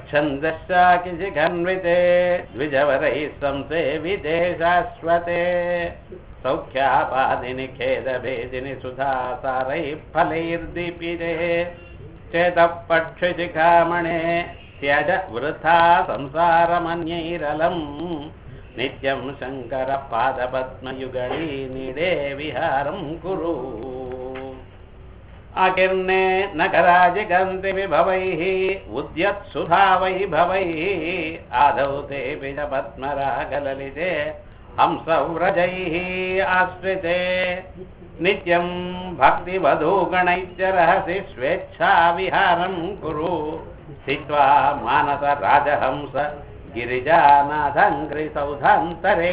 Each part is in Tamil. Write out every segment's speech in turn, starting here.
छन्दश्चाकिशिखन्विते द्विजवरैः संसेविते शाश्वते सौख्यापादिनि खेदभेदिनि सुधासारैः फलैर्दीपिते चेतः पक्षिशिखामणे त्यज वृथा संसारमन्यैरलम् नित्यं शङ्करपादपद्मयुगळी नीडे विहारं कुरु अकीर्णे नगराजिगन्ति विभवैः उद्यत्सुधा वैभवैः आदौ ते पद्मरागललिते हंसव्रजैः आश्रिते नित्यं भक्तिवधूगणैश्च रहसि स्वेच्छाविहारं कुरु स्थित्वा मानसराजहंस गिरिजानाथङ्घ्रिसौधान्तरे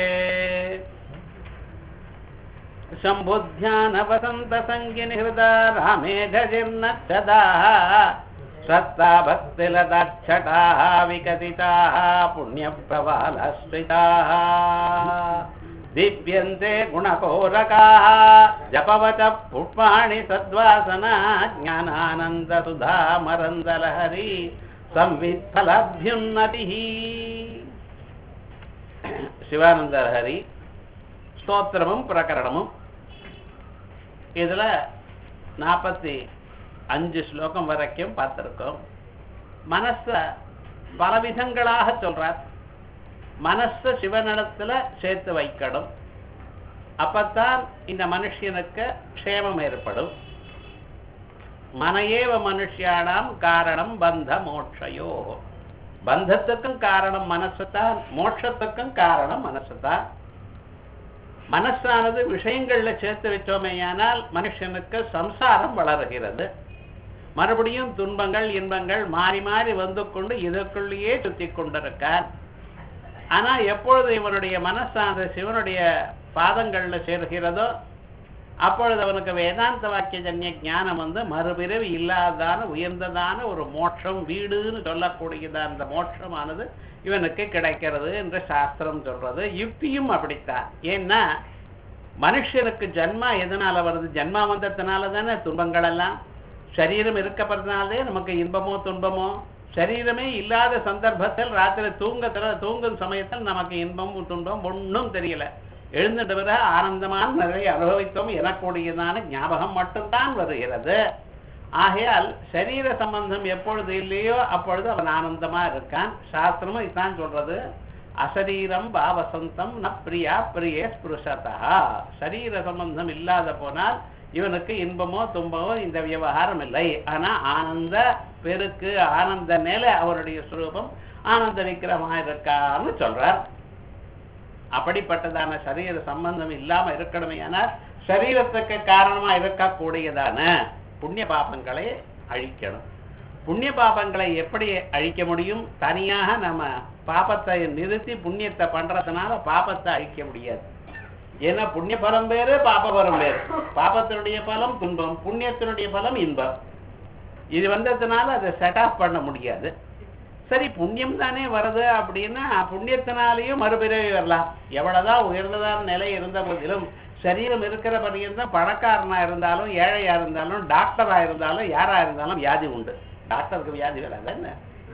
शम्भुध्यानवसन्तसङ्गिनि हृदा रामेघजिर्नच्छदाः श्रत्ता भक्तिलताच्छटाः विकसिताः पुण्यप्रवालश्रिताः दीप्यन्ते गुणकोरकाः जपवच पुष्पाणि सद्वासना ज्ञानानन्दसुधा मरन्दलहरी संवित्फलाभ्युन्नतिः சிவானந்தஹரி ஸ்தோத்திரமும் பிரகரணமும் இதில் நாற்பத்தி அஞ்சு ஸ்லோகம் வரைக்கும் பார்த்துருக்கோம் மனசை பலவிதங்களாக சொல்றார் மனசை சிவனிடத்தில் சேர்த்து வைக்கணும் அப்பத்தான் இந்த மனுஷனுக்கு க்ஷேமம் ஏற்படும் மனையேவ மனுஷியானாம் காரணம் பந்த மோட்சயோ பந்தத்துக்கும் காரணம் மனசுதான் மோட்சத்துக்கும் காரணம் மனசுதான் மனசானது விஷயங்கள்ல சேர்த்து வச்சோமேயானால் மனுஷனுக்கு சம்சாரம் வளருகிறது மறுபடியும் துன்பங்கள் இன்பங்கள் மாறி மாறி வந்து கொண்டு இதற்குள்ளேயே சுத்தி கொண்டிருக்கார் ஆனா எப்பொழுது இவனுடைய மனசானது சிவனுடைய பாதங்கள்ல சேர்கிறதோ அப்பொழுது அவனுக்கு வேதாந்த வாக்கிய ஜன்ய ஞானம் வந்து மறுபிறவி இல்லாதான உயர்ந்ததான ஒரு மோட்சம் வீடுன்னு சொல்லக்கூடியதான அந்த மோட்சமானது இவனுக்கு கிடைக்கிறது என்று சாஸ்திரம் சொல்றது யுக்தியும் அப்படித்தான் ஏன்னா மனுஷனுக்கு ஜன்மா எதனால வருது ஜன்மா வந்ததுனால தானே துன்பங்கள் எல்லாம் சரீரம் இருக்கப்படுறதுனாலே நமக்கு இன்பமோ துன்பமோ சரீரமே இல்லாத சந்தர்ப்பத்தில் ராத்திரி தூங்கத்துல தூங்கும் சமயத்தில் நமக்கு இன்பமும் துன்பம் ஒன்றும் தெரியல எழுந்துட்டு வர ஆனந்தமான நிறைய அனுபவித்தோம் எனக்கூடியதான ஞாபகம் மட்டும்தான் வருகிறது ஆகையால் சரீர சம்பந்தம் எப்பொழுது இல்லையோ அப்பொழுது அவன் ஆனந்தமா இருக்கான் சாஸ்திரமும் இதுதான் சொல்றது அசரீரம் பாவசந்தம் ந பிரியா பிரியே ஸ்புருஷதா சரீர சம்பந்தம் இல்லாத போனால் இவனுக்கு இன்பமோ துன்பமோ இந்த விவகாரம் இல்லை ஆனா ஆனந்த பெருக்கு ஆனந்த நிலை அவருடைய சுரூபம் ஆனந்த விக்கிரமா இருக்கான்னு சொல்றார் அப்படிப்பட்டதான சரீர சம்பந்தம் இல்லாம இருக்கணுமே ஆனால் சரீரத்துக்கு காரணமா இருக்கக்கூடியதான புண்ணிய பாபங்களை அழிக்கணும் புண்ணிய பாபங்களை எப்படி அழிக்க முடியும் தனியாக நம்ம பாபத்தை நிறுத்தி புண்ணியத்தை பண்றதுனால பாபத்தை அழிக்க முடியாது ஏன்னா புண்ணிய பலம் வேறு பாப பலம் வேறு பாபத்தினுடைய பலம் துன்பம் புண்ணியத்தினுடைய பலம் இன்பம் இது வந்ததுனால அதை செட் ஆஃப் பண்ண முடியாது சரி புண்ணியம் தானே வருது அப்படின்னா புண்ணியத்தினாலேயும் மறுபிறவி வரலாம் எவ்வளவுதான் உயர்ந்ததான நிலை இருந்த போதிலும் சரீரம் இருக்கிற பர்யந்தம் பணக்காரனா இருந்தாலும் ஏழையா இருந்தாலும் டாக்டரா இருந்தாலும் யாரா இருந்தாலும் வியாதி உண்டு டாக்டருக்கு வியாதி வராது என்ன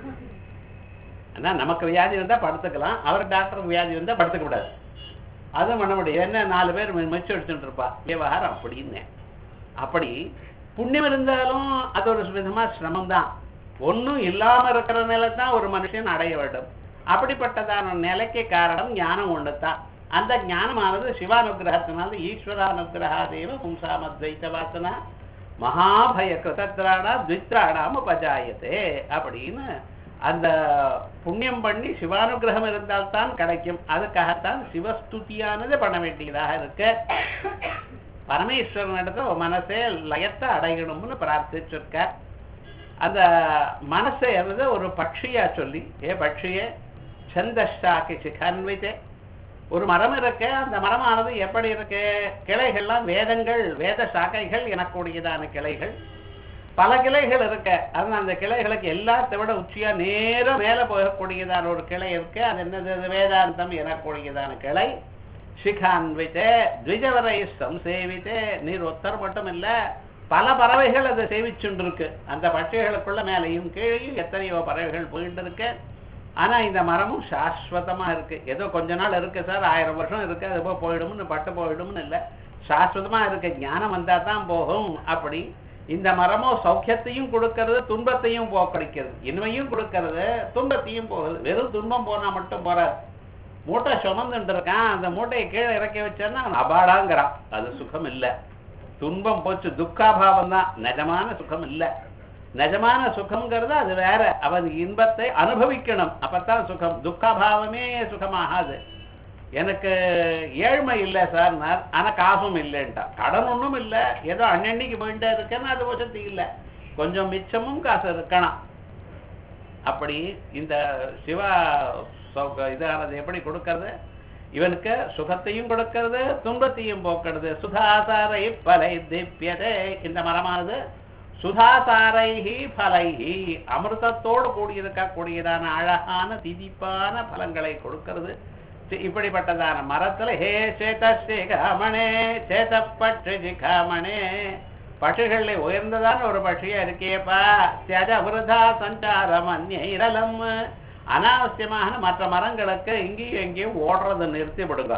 ஆனா நமக்கு வியாதி வந்தா படுத்துக்கலாம் அவர் டாக்டருக்கு வியாதி வந்தா படுத்துக்க கூடாது அதுவும் பண்ண முடியும் என்ன நாலு பேர் மெச்சு எடுத்துட்டு இருப்பா விவகாரம் அப்படின்னு அப்படி புண்ணியம் இருந்தாலும் அது ஒரு விதமா சிரமம் தான் ஒன்றும் இல்லாம இருக்கிற நிலை தான் ஒரு மனுஷன் அடைய வேண்டும் அப்படிப்பட்டதான நிலைக்கு காரணம் ஞானம் ஒன்று தான் அந்த ஞானமானது சிவானுகிரகத்தினால ஈஸ்வரானுகிரகாதேவ பும்சாமத்வைத்த வாசனா மகாபய கிருதத்ராடா த்வித்ராடாம உபஜாயத்தே அப்படின்னு அந்த புண்ணியம் பண்ணி சிவானுகிரகம் இருந்தால்தான் கிடைக்கும் அதுக்காகத்தான் சிவஸ்துதியானது பண்ண வேண்டியதாக இருக்கு பரமேஸ்வரனிடத்துல மனசே லயத்தை அடையணும்னு பிரார்த்திச்சிருக்கார் அந்த மனசை வந்து ஒரு பட்சியா சொல்லி ஏ பட்சியே சந்தஷாக்கி சிகன்விதே ஒரு மரம் இருக்க அந்த மரமானது எப்படி இருக்கு கிளைகள்லாம் வேதங்கள் வேத சாக்கைகள் எனக்கூடியதான கிளைகள் பல கிளைகள் இருக்க அதனால அந்த கிளைகளுக்கு எல்லாத்தை விட உச்சியா நேர மேல போகக்கூடியதான ஒரு கிளை இருக்கு அது என்னது வேதாந்தம் எனக்கூடியதான கிளை சிகான்வித்தே த்விஜவரை சம்சேவித்தே நீர் ஒத்தர் மட்டும் இல்ல பல பறவைகள் அதை சேவிச்சுண்டு இருக்கு அந்த பட்சிகளுக்குள்ள மேலையும் கீழையும் எத்தனையோ பறவைகள் போயிட்டு இருக்கு ஆனா இந்த மரமும் சாஸ்வதமா இருக்கு ஏதோ கொஞ்ச நாள் இருக்கு சார் ஆயிரம் வருஷம் இருக்கு அது போய் போயிடும்னு பட்டு போயிடும்னு இல்லை சாஸ்வதமா இருக்கு ஞானம் வந்தா தான் போகும் அப்படி இந்த மரமோ சௌக்கியத்தையும் கொடுக்கறது துன்பத்தையும் போக்கடிக்கிறது இனிமையும் கொடுக்கறது துன்பத்தையும் போகுது வெறும் துன்பம் போனா மட்டும் போறாது மூட்டை சுமந்துட்டு இருக்கான் அந்த மூட்டையை கீழே இறக்கி வச்சான்னா அவன் அபாடாங்கிறான் அது சுகம் இல்லை துன்பம் போச்சு துக்காபாவம் தான் நிஜமான சுகம் இல்லை நிஜமான சுகம்ங்கிறது அது வேற அவன் இன்பத்தை அனுபவிக்கணும் அப்பத்தான் சுகம் துக்காபாவமே சுகமாகாது எனக்கு ஏழ்மை இல்லை சார் ஆனா காசும் இல்லைன்ட்டா கடன் ஒன்றும் இல்லை ஏதோ அன்னன்னைக்கு போயிட்டே இருக்கேன்னு அது வசதி இல்லை கொஞ்சம் மிச்சமும் காசு இருக்கணும் அப்படி இந்த சிவா சௌக இதானது எப்படி கொடுக்கறது இவனுக்கு சுகத்தையும் கொடுக்கிறது துன்பத்தையும் போக்கிறது சுதாசாரை பலை திவ்யதே இந்த மரமானது சுதாசாரைஹி பலைஹி அமிர்தத்தோடு கூடியிருக்கக்கூடியதான அழகான திதிப்பான பலங்களை கொடுக்கிறது தி- இப்படிப்பட்டதான மரத்துல ஹே சேதசிகாமணே சேதப்பட்டு சிகாமணே பட்சிகள்ல உயர்ந்ததான ஒரு பட்சியா இருக்கேப்பா தியஜ விருதா சஞ்சாரம் அந்நிரலம் அனாவசியமான மற்ற மரங்களுக்கு இங்கேயும் எங்கேயும் ஓடுறதை நிறுத்தி விடுங்க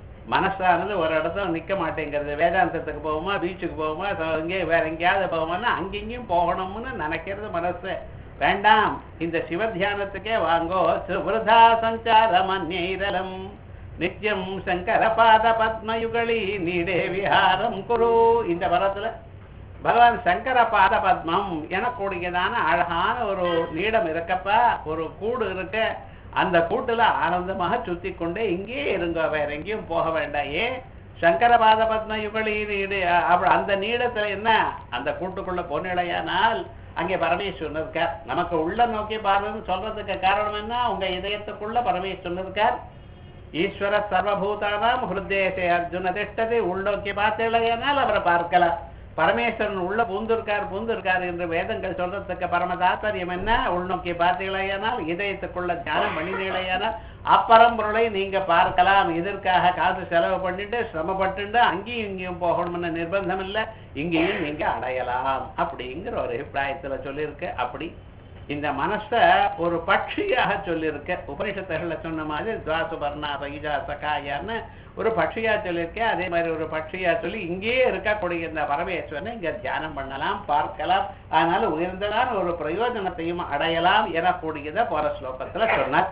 மனசானது ஒரு இடத்துல நிக்க மாட்டேங்கிறது வேதாந்தத்துக்கு போவோமா பீச்சுக்கு போவோமா ச- இங்கே வேற எங்கேயாவது போவோமான்னா அங்கெங்கேயும் போகணும்னு நினைக்கிறது மனசு வேண்டாம் இந்த சிவ தியானத்துக்கே வாங்கோ விருதா சஞ்சாரம் அந்நிரலம் நித்யம் சங்கர பாத பத்மயுகளி நீடே விஹாரம் குரு இந்த வரத்துல பகவான் சங்கர பாத பத்மம் எனக்கூடியதான அழகான ஒரு நீடம் இருக்கப்பா ஒரு கூடு இருக்கு அந்த கூட்டுல ஆனந்தமாக சுத்தி கொண்டே இங்கேயே இருங்க வேற எங்கேயும் போக வேண்டாம் ஏன் சங்கர பாத பத்ம யுகலி நீடு அப்ப அந்த நீடத்துல என்ன அந்த கூட்டுக்குள்ள பொன்னிலையானால் அங்கே பரமேஸ்வரன் இருக்கார் நமக்கு உள்ள நோக்கி பாருன்னு சொல்றதுக்கு காரணம் என்ன உங்க இதயத்துக்குள்ள பரமேஸ்வரன் இருக்கார் ஈஸ்வர சர்வபூதானாம் ஹிருதேசே அர்ஜுன திஷ்டத்தை உள்நோக்கி பார்த்தேனால் அவரை பார்க்கலாம் பரமேஸ்வரன் உள்ள பூந்திருக்கார் பூந்திருக்கார் என்று வேதங்கள் சொல்றதுக்கு பரம தாத்பரியம் என்ன உள்நோக்கி பார்த்தீங்களேயானால் இதயத்துக்குள்ள தியானம் பண்ணினீங்களேயானால் அப்பரம்பொருளை நீங்க பார்க்கலாம் இதற்காக காசு செலவு பண்ணிட்டு சிரமப்பட்டுண்டு அங்கேயும் இங்கேயும் போகணும்னு நிர்பந்தம் இல்லை இங்கேயும் நீங்க அடையலாம் அப்படிங்கிற ஒரு அபிப்பிராயத்துல சொல்லியிருக்கு அப்படி இந்த மனச ஒரு பட்சியாக சொல்லியிருக்க உபனிஷத்துகள்ல சொன்ன மாதிரி துவாசுபர்ணா பைஜா சகாயான்னு ஒரு பட்சியா சொல்லியிருக்கேன் அதே மாதிரி ஒரு பட்சியா சொல்லி இங்கேயே இருக்கக்கூடிய இந்த பரமேஸ்வரனை இங்க தியானம் பண்ணலாம் பார்க்கலாம் அதனால உயர்ந்ததான ஒரு பிரயோஜனத்தையும் அடையலாம் எனக்கூடியதை போற ஸ்லோகத்துல சொன்னார்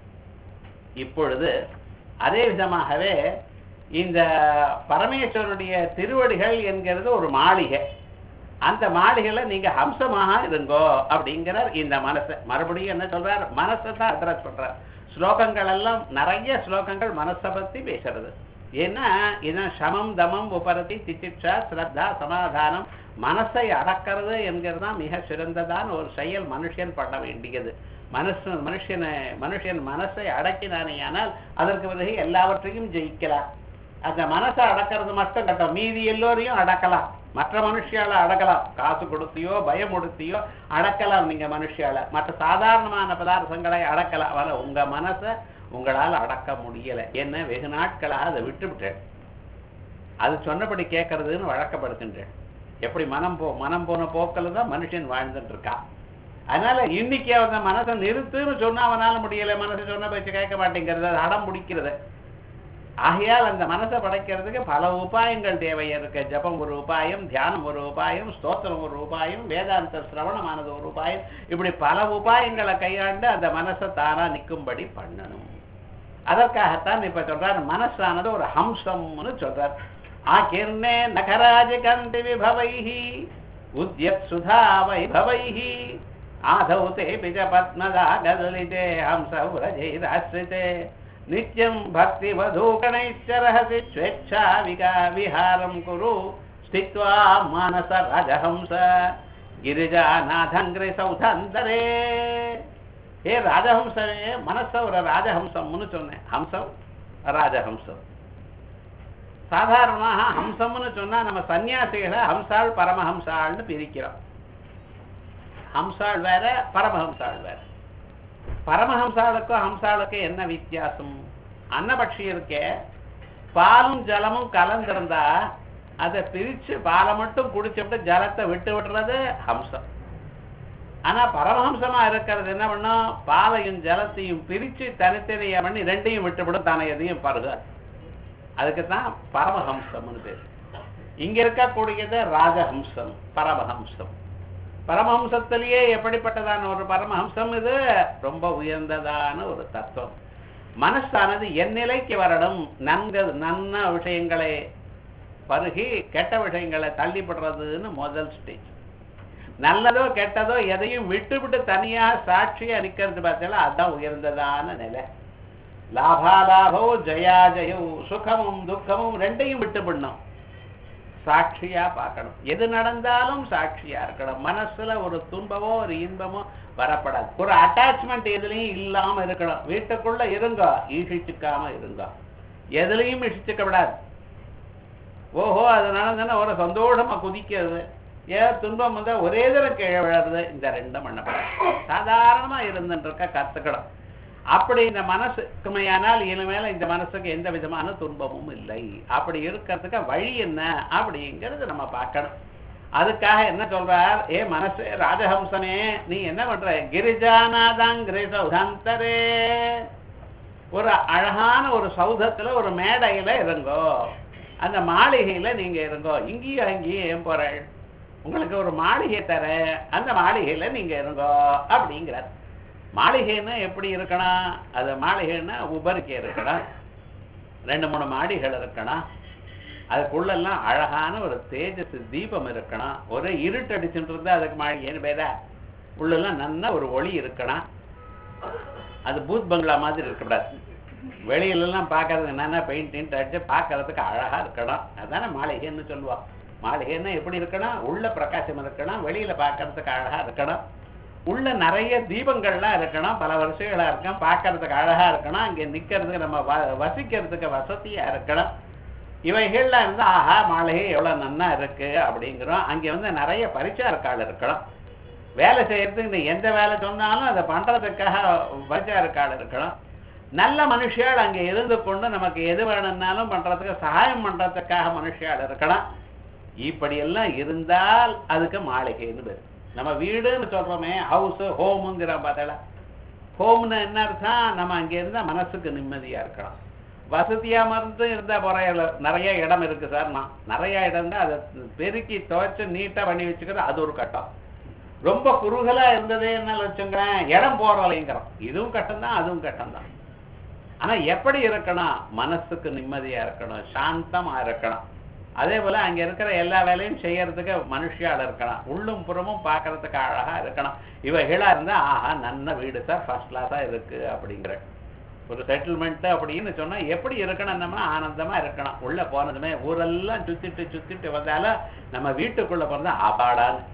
இப்பொழுது அதே விதமாகவே இந்த பரமேஸ்வரனுடைய திருவடிகள் என்கிறது ஒரு மாளிகை அந்த மாளிகையில நீங்க ஹம்சமாக இருங்கோ அப்படிங்கிறார் இந்த மனசை மறுபடியும் என்ன சொல்றார் மனசை தான் அட்ரஸ் பண்றார் ஸ்லோகங்கள் எல்லாம் நிறைய ஸ்லோகங்கள் மனசை பத்தி பேசுறது ஏன்னா இதான் சமம் தமம் உபரதி திதிட்சா ஸ்ரத்தா சமாதானம் மனசை அடக்கிறது என்கிறது தான் மிக சிறந்ததான ஒரு செயல் மனுஷன் பண்ண வேண்டியது மனுஷன் மனுஷனை மனுஷன் மனசை அடக்கினானே ஆனால் அதற்கு பிறகு எல்லாவற்றையும் ஜெயிக்கலாம் அந்த மனசை அடக்கிறது மட்டும் கட்டம் மீதி எல்லோரையும் அடக்கலாம் மற்ற மனுஷியால அடக்கலாம் காசு கொடுத்தியோ பயம் கொடுத்தியோ அடக்கலாம் நீங்க மனுஷியால மற்ற சாதாரணமான பதார்த்தங்களை அடக்கலாம் ஆனா உங்க மனசை உங்களால் அடக்க முடியல என்ன வெகு நாட்களாக அதை விட்டு விட்டேன் அது சொன்னபடி கேட்கறதுன்னு வழக்கப்படுத்துன்றேன் எப்படி மனம் போ மனம் போன போக்கில் தான் மனுஷன் வாழ்ந்துட்டு இருக்கான் அதனால இன்னைக்கு அவன் மனசை நிறுத்துன்னு சொன்னா அவனால முடியல மனசு சொன்ன பேச்சு கேட்க மாட்டேங்கிறது அது அடம் பிடிக்கிறது ஆகையால் அந்த மனசை படைக்கிறதுக்கு பல உபாயங்கள் தேவை இருக்கு ஜபம் ஒரு உபாயம் தியானம் ஒரு உபாயம் ஸ்தோத்திரம் ஒரு உபாயம் வேதாந்த சிரவணமானது ஒரு உபாயம் இப்படி பல உபாயங்களை கையாண்டு அந்த மனசை தானா நிற்கும்படி பண்ணணும் அதற்காகத்தான் இப்ப சொல்றார் மனசானது ஒரு ஹம்சம்னு சொல்றார் ஆகிர்ணே நகராஜ கந்தி விபவைஹி உத்யத் சுதா வைபவைஹி ஆதௌ தே பிஜ பத்மதா கதலிதே ஹம்ச விரஜைராசிரிதே நித்யம் பக்தி வதூகணைச்சரஹசி ஸ்வேच्छா விகா விஹாரம் குரு ஸ்தித்வா மானச ராஜஹம்ச கிரிஜாநாதங்கிரி சௌதாந்தரே ஏ ராஜஹம்சமே மனச ஒரு ராஜஹம்சம்னு சொன்னேன் ஹம்சம் ராஜஹம்சம் சாதாரணமாக ஹம்சம்னு சொன்னா நம்ம சன்னியாசிகளை ஹம்சாள் பரமஹம்சாள்னு பிரிக்கிறோம் ஹம்சாள் வேற பரமஹம்சாள் வேற பரமஹம்சாளுக்கும் ஹம்சாளுக்கும் என்ன வித்தியாசம் அன்னபட்சி இருக்கே பாலும் ஜலமும் கலந்திருந்தா அதை பிரிச்சு பாலை மட்டும் குடிச்சுட்டு ஜலத்தை விட்டு விடுறது ஹம்சம் ஆனா பரமஹம்சமா இருக்கிறது என்ன பண்ணும் பாலையும் ஜலத்தையும் பிரிச்சு தனித்தனியா பண்ணி ரெண்டையும் விட்டுவிடும் தானே எதையும் பருகாது அதுக்கு தான் பரமஹம்சம்னு பேர் இங்க இருக்கக்கூடியது ராஜஹம்சம் பரமஹம்சம் பரமஹம்சத்திலேயே எப்படிப்பட்டதான ஒரு பரமஹம்சம் இது ரொம்ப உயர்ந்ததான ஒரு தத்துவம் மனசானது என் நிலைக்கு வரணும் நன்க நன்ன விஷயங்களை பருகி கெட்ட விஷயங்களை தள்ளிப்படுறதுன்னு முதல் ஸ்டேஜ் நல்லதோ கெட்டதோ எதையும் விட்டு விட்டு தனியா சாட்சியா நிக்கிறது பார்த்தீங்களா அதுதான் உயர்ந்ததான நிலை லாபாலாபோ ஜயா ஜயோ சுகமும் துக்கமும் ரெண்டையும் விட்டு விடணும் சாட்சியா பார்க்கணும் எது நடந்தாலும் சாட்சியா இருக்கணும் மனசுல ஒரு துன்பமோ ஒரு இன்பமோ வரப்படாது ஒரு அட்டாச்மெண்ட் எதுலயும் இல்லாம இருக்கணும் வீட்டுக்குள்ள இருங்க ஈஷிச்சுக்காம இருங்க எதுலயும் இஷிச்சுக்கப்படாது ஓஹோ அது நடந்ததுன்னா ஒரு சந்தோஷமா குதிக்கிறது ஏன் துன்பம் வந்தா ஒரே தடவை கீழே விழறது இந்த ரெண்டும் பண்ணப்படாது சாதாரணமா இருந்துட்டு இருக்க கத்துக்கணும் அப்படி இந்த மனசு சுமையானால் இனிமேல இந்த மனசுக்கு எந்த விதமான துன்பமும் இல்லை அப்படி இருக்கிறதுக்கு வழி என்ன அப்படிங்கிறது நம்ம பார்க்கணும் அதுக்காக என்ன சொல்றார் ஏ மனசு ராஜஹம்சனே நீ என்ன பண்ற கிரிஜானாதாங்கிரே சௌதாந்தரே ஒரு அழகான ஒரு சௌதத்துல ஒரு மேடையில இருங்கோ அந்த மாளிகையில நீங்க இருங்கோ இங்கேயும் அங்கேயும் ஏன் போறேன் உங்களுக்கு ஒரு மாளிகை தர அந்த மாளிகையில நீங்க இருங்கோ அப்படிங்கிறார் மாளிகைன்னா எப்படி இருக்கணும் அது மாளிகைன்னா உபரிக்கை இருக்கணும் ரெண்டு மூணு மாடிகள் இருக்கணும் அதுக்குள்ளெல்லாம் அழகான ஒரு தேஜஸ் தீபம் இருக்கணும் ஒரே இருட்டு அடிச்சுட்டு இருந்தா அதுக்கு மாளிகைன்னு பேரா உள்ளெல்லாம் நல்ல ஒரு ஒளி இருக்கணும் அது பூத் பங்களா மாதிரி இருக்கக்கூடாது வெளியிலலாம் பார்க்கறதுக்கு என்னென்ன பெயிண்ட் அடிச்சு பார்க்கறதுக்கு அழகா இருக்கணும் அதானே மாளிகைன்னு சொல்லுவோம் மாளிகைன்னா எப்படி இருக்கணும் உள்ள பிரகாசம் இருக்கணும் வெளியில பார்க்கறதுக்கு அழகா இருக்கணும் உள்ள நிறைய தீபங்கள்லாம் இருக்கணும் பல வருஷங்களா இருக்கும் பார்க்கறதுக்கு அழகா இருக்கணும் அங்க நிக்கிறதுக்கு நம்ம வ- வசிக்கிறதுக்கு வசதியா இருக்கணும் இவைகள்லாம் இருந்தா ஆஹா மாளிகை எவ்வளவு நன்னா இருக்கு அப்படிங்கிறோம் அங்க வந்து நிறைய பரிச்சாரக்கால் இருக்கணும் வேலை செய்யறதுக்கு நீ எந்த வேலை சொன்னாலும் அதை பண்றதுக்காக பரிச்சாரக்கால் இருக்கணும் நல்ல மனுஷியால் அங்க இருந்து கொண்டு நமக்கு எது வேணும்னாலும் பண்றதுக்கு சகாயம் பண்றதுக்காக மனுஷியால் இருக்கணும் இப்படி எல்லாம் இருந்தால் அதுக்கு மாளிகைன்னு பேர் நம்ம வீடுன்னு சொல்றோமே ஹவுஸ் ஹோமுங்கிற பார்த்தல ஹோம்னு என்ன அர்த்தம் நம்ம அங்க இருந்தா மனசுக்கு நிம்மதியா இருக்கலாம் வசதியா மருந்து இருந்தா போற நிறைய இடம் இருக்கு சார் நான் நிறைய இடம் தான் அதை பெருக்கி துவைச்சு நீட்டா பண்ணி வச்சுக்கிறது அது ஒரு கட்டம் ரொம்ப குறுகலா இருந்ததே என்ன வச்சுங்களேன் இடம் போறலைங்கிறோம் இதுவும் கட்டம் தான் அதுவும் கட்டம் தான் ஆனா எப்படி இருக்கணும் மனசுக்கு நிம்மதியா இருக்கணும் சாந்தமா இருக்கணும் அதே போல அங்க இருக்கிற எல்லா வேலையும் செய்யறதுக்கு மனுஷியால இருக்கணும் உள்ளும் புறமும் பார்க்கறதுக்கு அழகா இருக்கணும் இவைகளா இருந்தா ஆஹா நல்ல வீடு சார் ஃபர்ஸ்ட் கிளாஸா இருக்கு அப்படிங்கிற ஒரு செட்டில்மெண்ட் அப்படின்னு சொன்னா எப்படி இருக்கணும்னா ஆனந்தமா இருக்கணும் உள்ள போனதுமே ஊரெல்லாம் சுத்திட்டு சுத்திட்டு வந்தாலும் நம்ம வீட்டுக்குள்ள போனதா ஆபாடான்னு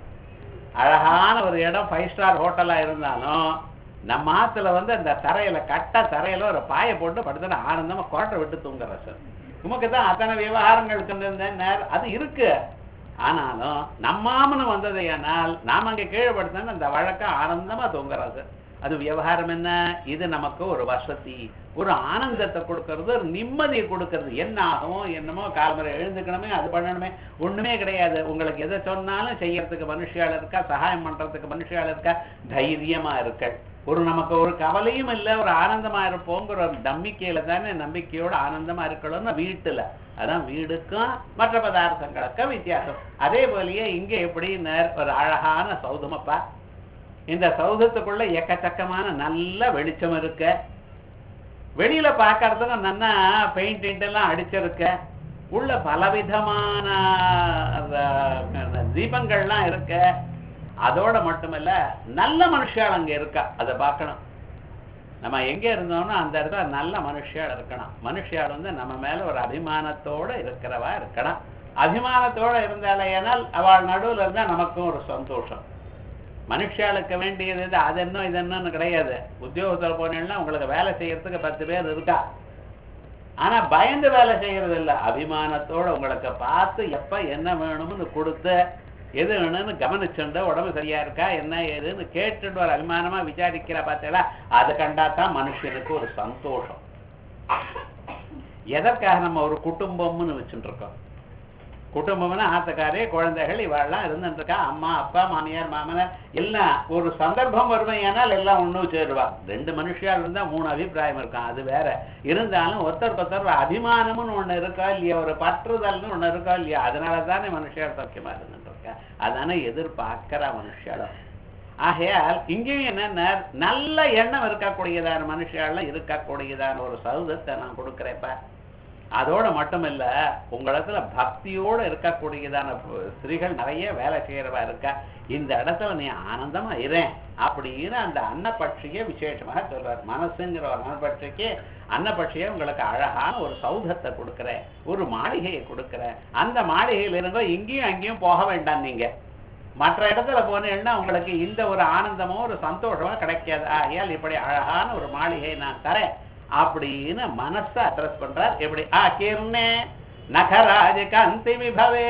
அழகான ஒரு இடம் ஃபைவ் ஸ்டார் ஹோட்டலா இருந்தாலும் நம்ம ஆத்துல வந்து அந்த தரையில கட்ட தரையில ஒரு பாயை போட்டு படுத்துட்டு ஆனந்தமா கோட்டை விட்டு தூங்குற சார் உமக்கு தான் அத்தனை விவகாரங்கள் இருந்தேன் அது இருக்கு ஆனாலும் நம்மாமனு வந்தது ஆனால் நாம அங்க கீழே படுத்தோம்னா அந்த வழக்கம் ஆனந்தமா தூங்குறோம் சார் அது விவகாரம் என்ன இது நமக்கு ஒரு வசதி ஒரு ஆனந்தத்தை கொடுக்கறது ஒரு நிம்மதியை கொடுக்கறது என்ன ஆகும் என்னமோ காலமுறை எழுந்துக்கணுமே அது பண்ணணுமே ஒண்ணுமே கிடையாது உங்களுக்கு எதை சொன்னாலும் செய்யறதுக்கு மனுஷியால் இருக்கா சகாயம் பண்றதுக்கு மனுஷியால் இருக்கா தைரியமா இருக்க ஒரு நமக்கு ஒரு கவலையும் இல்லை ஒரு ஆனந்தமா இருப்போங்கிற ஒரு நம்பிக்கையில தானே நம்பிக்கையோட ஆனந்தமா இருக்கணும்னு வீட்டுல அதான் வீடுக்கும் மற்ற பதார்த்தங்களுக்கும் வித்தியாசம் அதே போலயே இங்க எப்படி நேர் ஒரு அழகான சௌதமப்பா இந்த சௌதத்துக்குள்ள எக்கச்சக்கமான நல்ல வெளிச்சம் இருக்க வெளியில பார்க்கறதுக்கு நல்லா பெயிண்ட் எல்லாம் அடிச்சிருக்க உள்ள பலவிதமான அந்த தீபங்கள்லாம் இருக்க அதோட மட்டுமல்ல நல்ல மனுஷால் அங்க இருக்கா அதை பார்க்கணும் நம்ம எங்க இருந்தோம்னா அந்த இடத்துல நல்ல மனுஷியால் இருக்கணும் மனுஷியால் வந்து நம்ம மேல ஒரு அபிமானத்தோட இருக்கிறவா இருக்கணும் அபிமானத்தோட இருந்தாலே ஏனால் அவள் நடுவுல இருந்தா நமக்கும் ஒரு சந்தோஷம் மனுஷாளுக்கு வேண்டியது இது அது என்ன இது என்னன்னு கிடையாது உத்தியோகத்துல போனீங்கன்னா உங்களுக்கு வேலை செய்யறதுக்கு பத்து பேர் இருக்கா ஆனா பயந்து வேலை செய்யறது இல்ல அபிமானத்தோட உங்களுக்கு பார்த்து எப்ப என்ன வேணும்னு கொடுத்து எது வேணும்னு கவனிச்சுண்டு உடம்பு சரியா இருக்கா என்ன ஏதுன்னு கேட்டுட்டு ஒரு அபிமானமா விசாரிக்கிற பார்த்தீங்களா அதை கண்டா தான் மனுஷனுக்கு ஒரு சந்தோஷம் எதற்காக நம்ம ஒரு குடும்பம்னு வச்சுட்டு இருக்கோம் குடும்பம்னா ஆத்தக்காரே குழந்தைகள் இவாள்லாம் இருந்துட்டு இருக்கா அம்மா அப்பா மாமியார் மாமனார் எல்லாம் ஒரு சந்தர்ப்பம் வருமையானால் எல்லாம் ஒண்ணு சேருவா ரெண்டு மனுஷியால் இருந்தா மூணு அபிப்பிராயம் இருக்கும் அது வேற இருந்தாலும் ஒருத்தருக்கு ஒருத்தர் அபிமானம்னு ஒண்ணு இருக்கா இல்லையா ஒரு பற்றுதல்னு ஒண்ணு இருக்கா இல்லையா அதனால தானே மனுஷியால் சௌக்கியமா இருந்துட்டு இருக்கா அதானே எதிர்பார்க்கிற மனுஷியாலும் ஆகையால் இங்கேயும் என்னன்னா நல்ல எண்ணம் இருக்கக்கூடியதான மனுஷால இருக்கக்கூடியதான ஒரு சௌதத்தை நான் கொடுக்குறேப்ப அதோட மட்டுமில்ல உங்களிடத்துல பக்தியோட இருக்கக்கூடியதான ஸ்திரீகள் நிறைய வேலை செய்யறவா இருக்கா இந்த இடத்துல நீ ஆனந்தமா இரேன் அப்படின்னு அந்த அன்னப்பட்சியை விசேஷமாக சொல்றார் மனசுங்கிற ஒரு அன்னப்பட்சிக்கு அன்னப்பட்சியை உங்களுக்கு அழகான ஒரு சௌதத்தை கொடுக்குறேன் ஒரு மாளிகையை கொடுக்குறேன் அந்த மாளிகையில இருந்தோ இங்கேயும் அங்கேயும் போக வேண்டாம் நீங்க மற்ற இடத்துல போனீங்கன்னா உங்களுக்கு இந்த ஒரு ஆனந்தமோ ஒரு சந்தோஷமோ கிடைக்காது ஆகையால் இப்படி அழகான ஒரு மாளிகை நான் தரேன் அப்படின்னு மனசை அட்ரஸ் பண்றார் எப்படி ஆ கீர்ணே நகராஜ காந்தி விபவே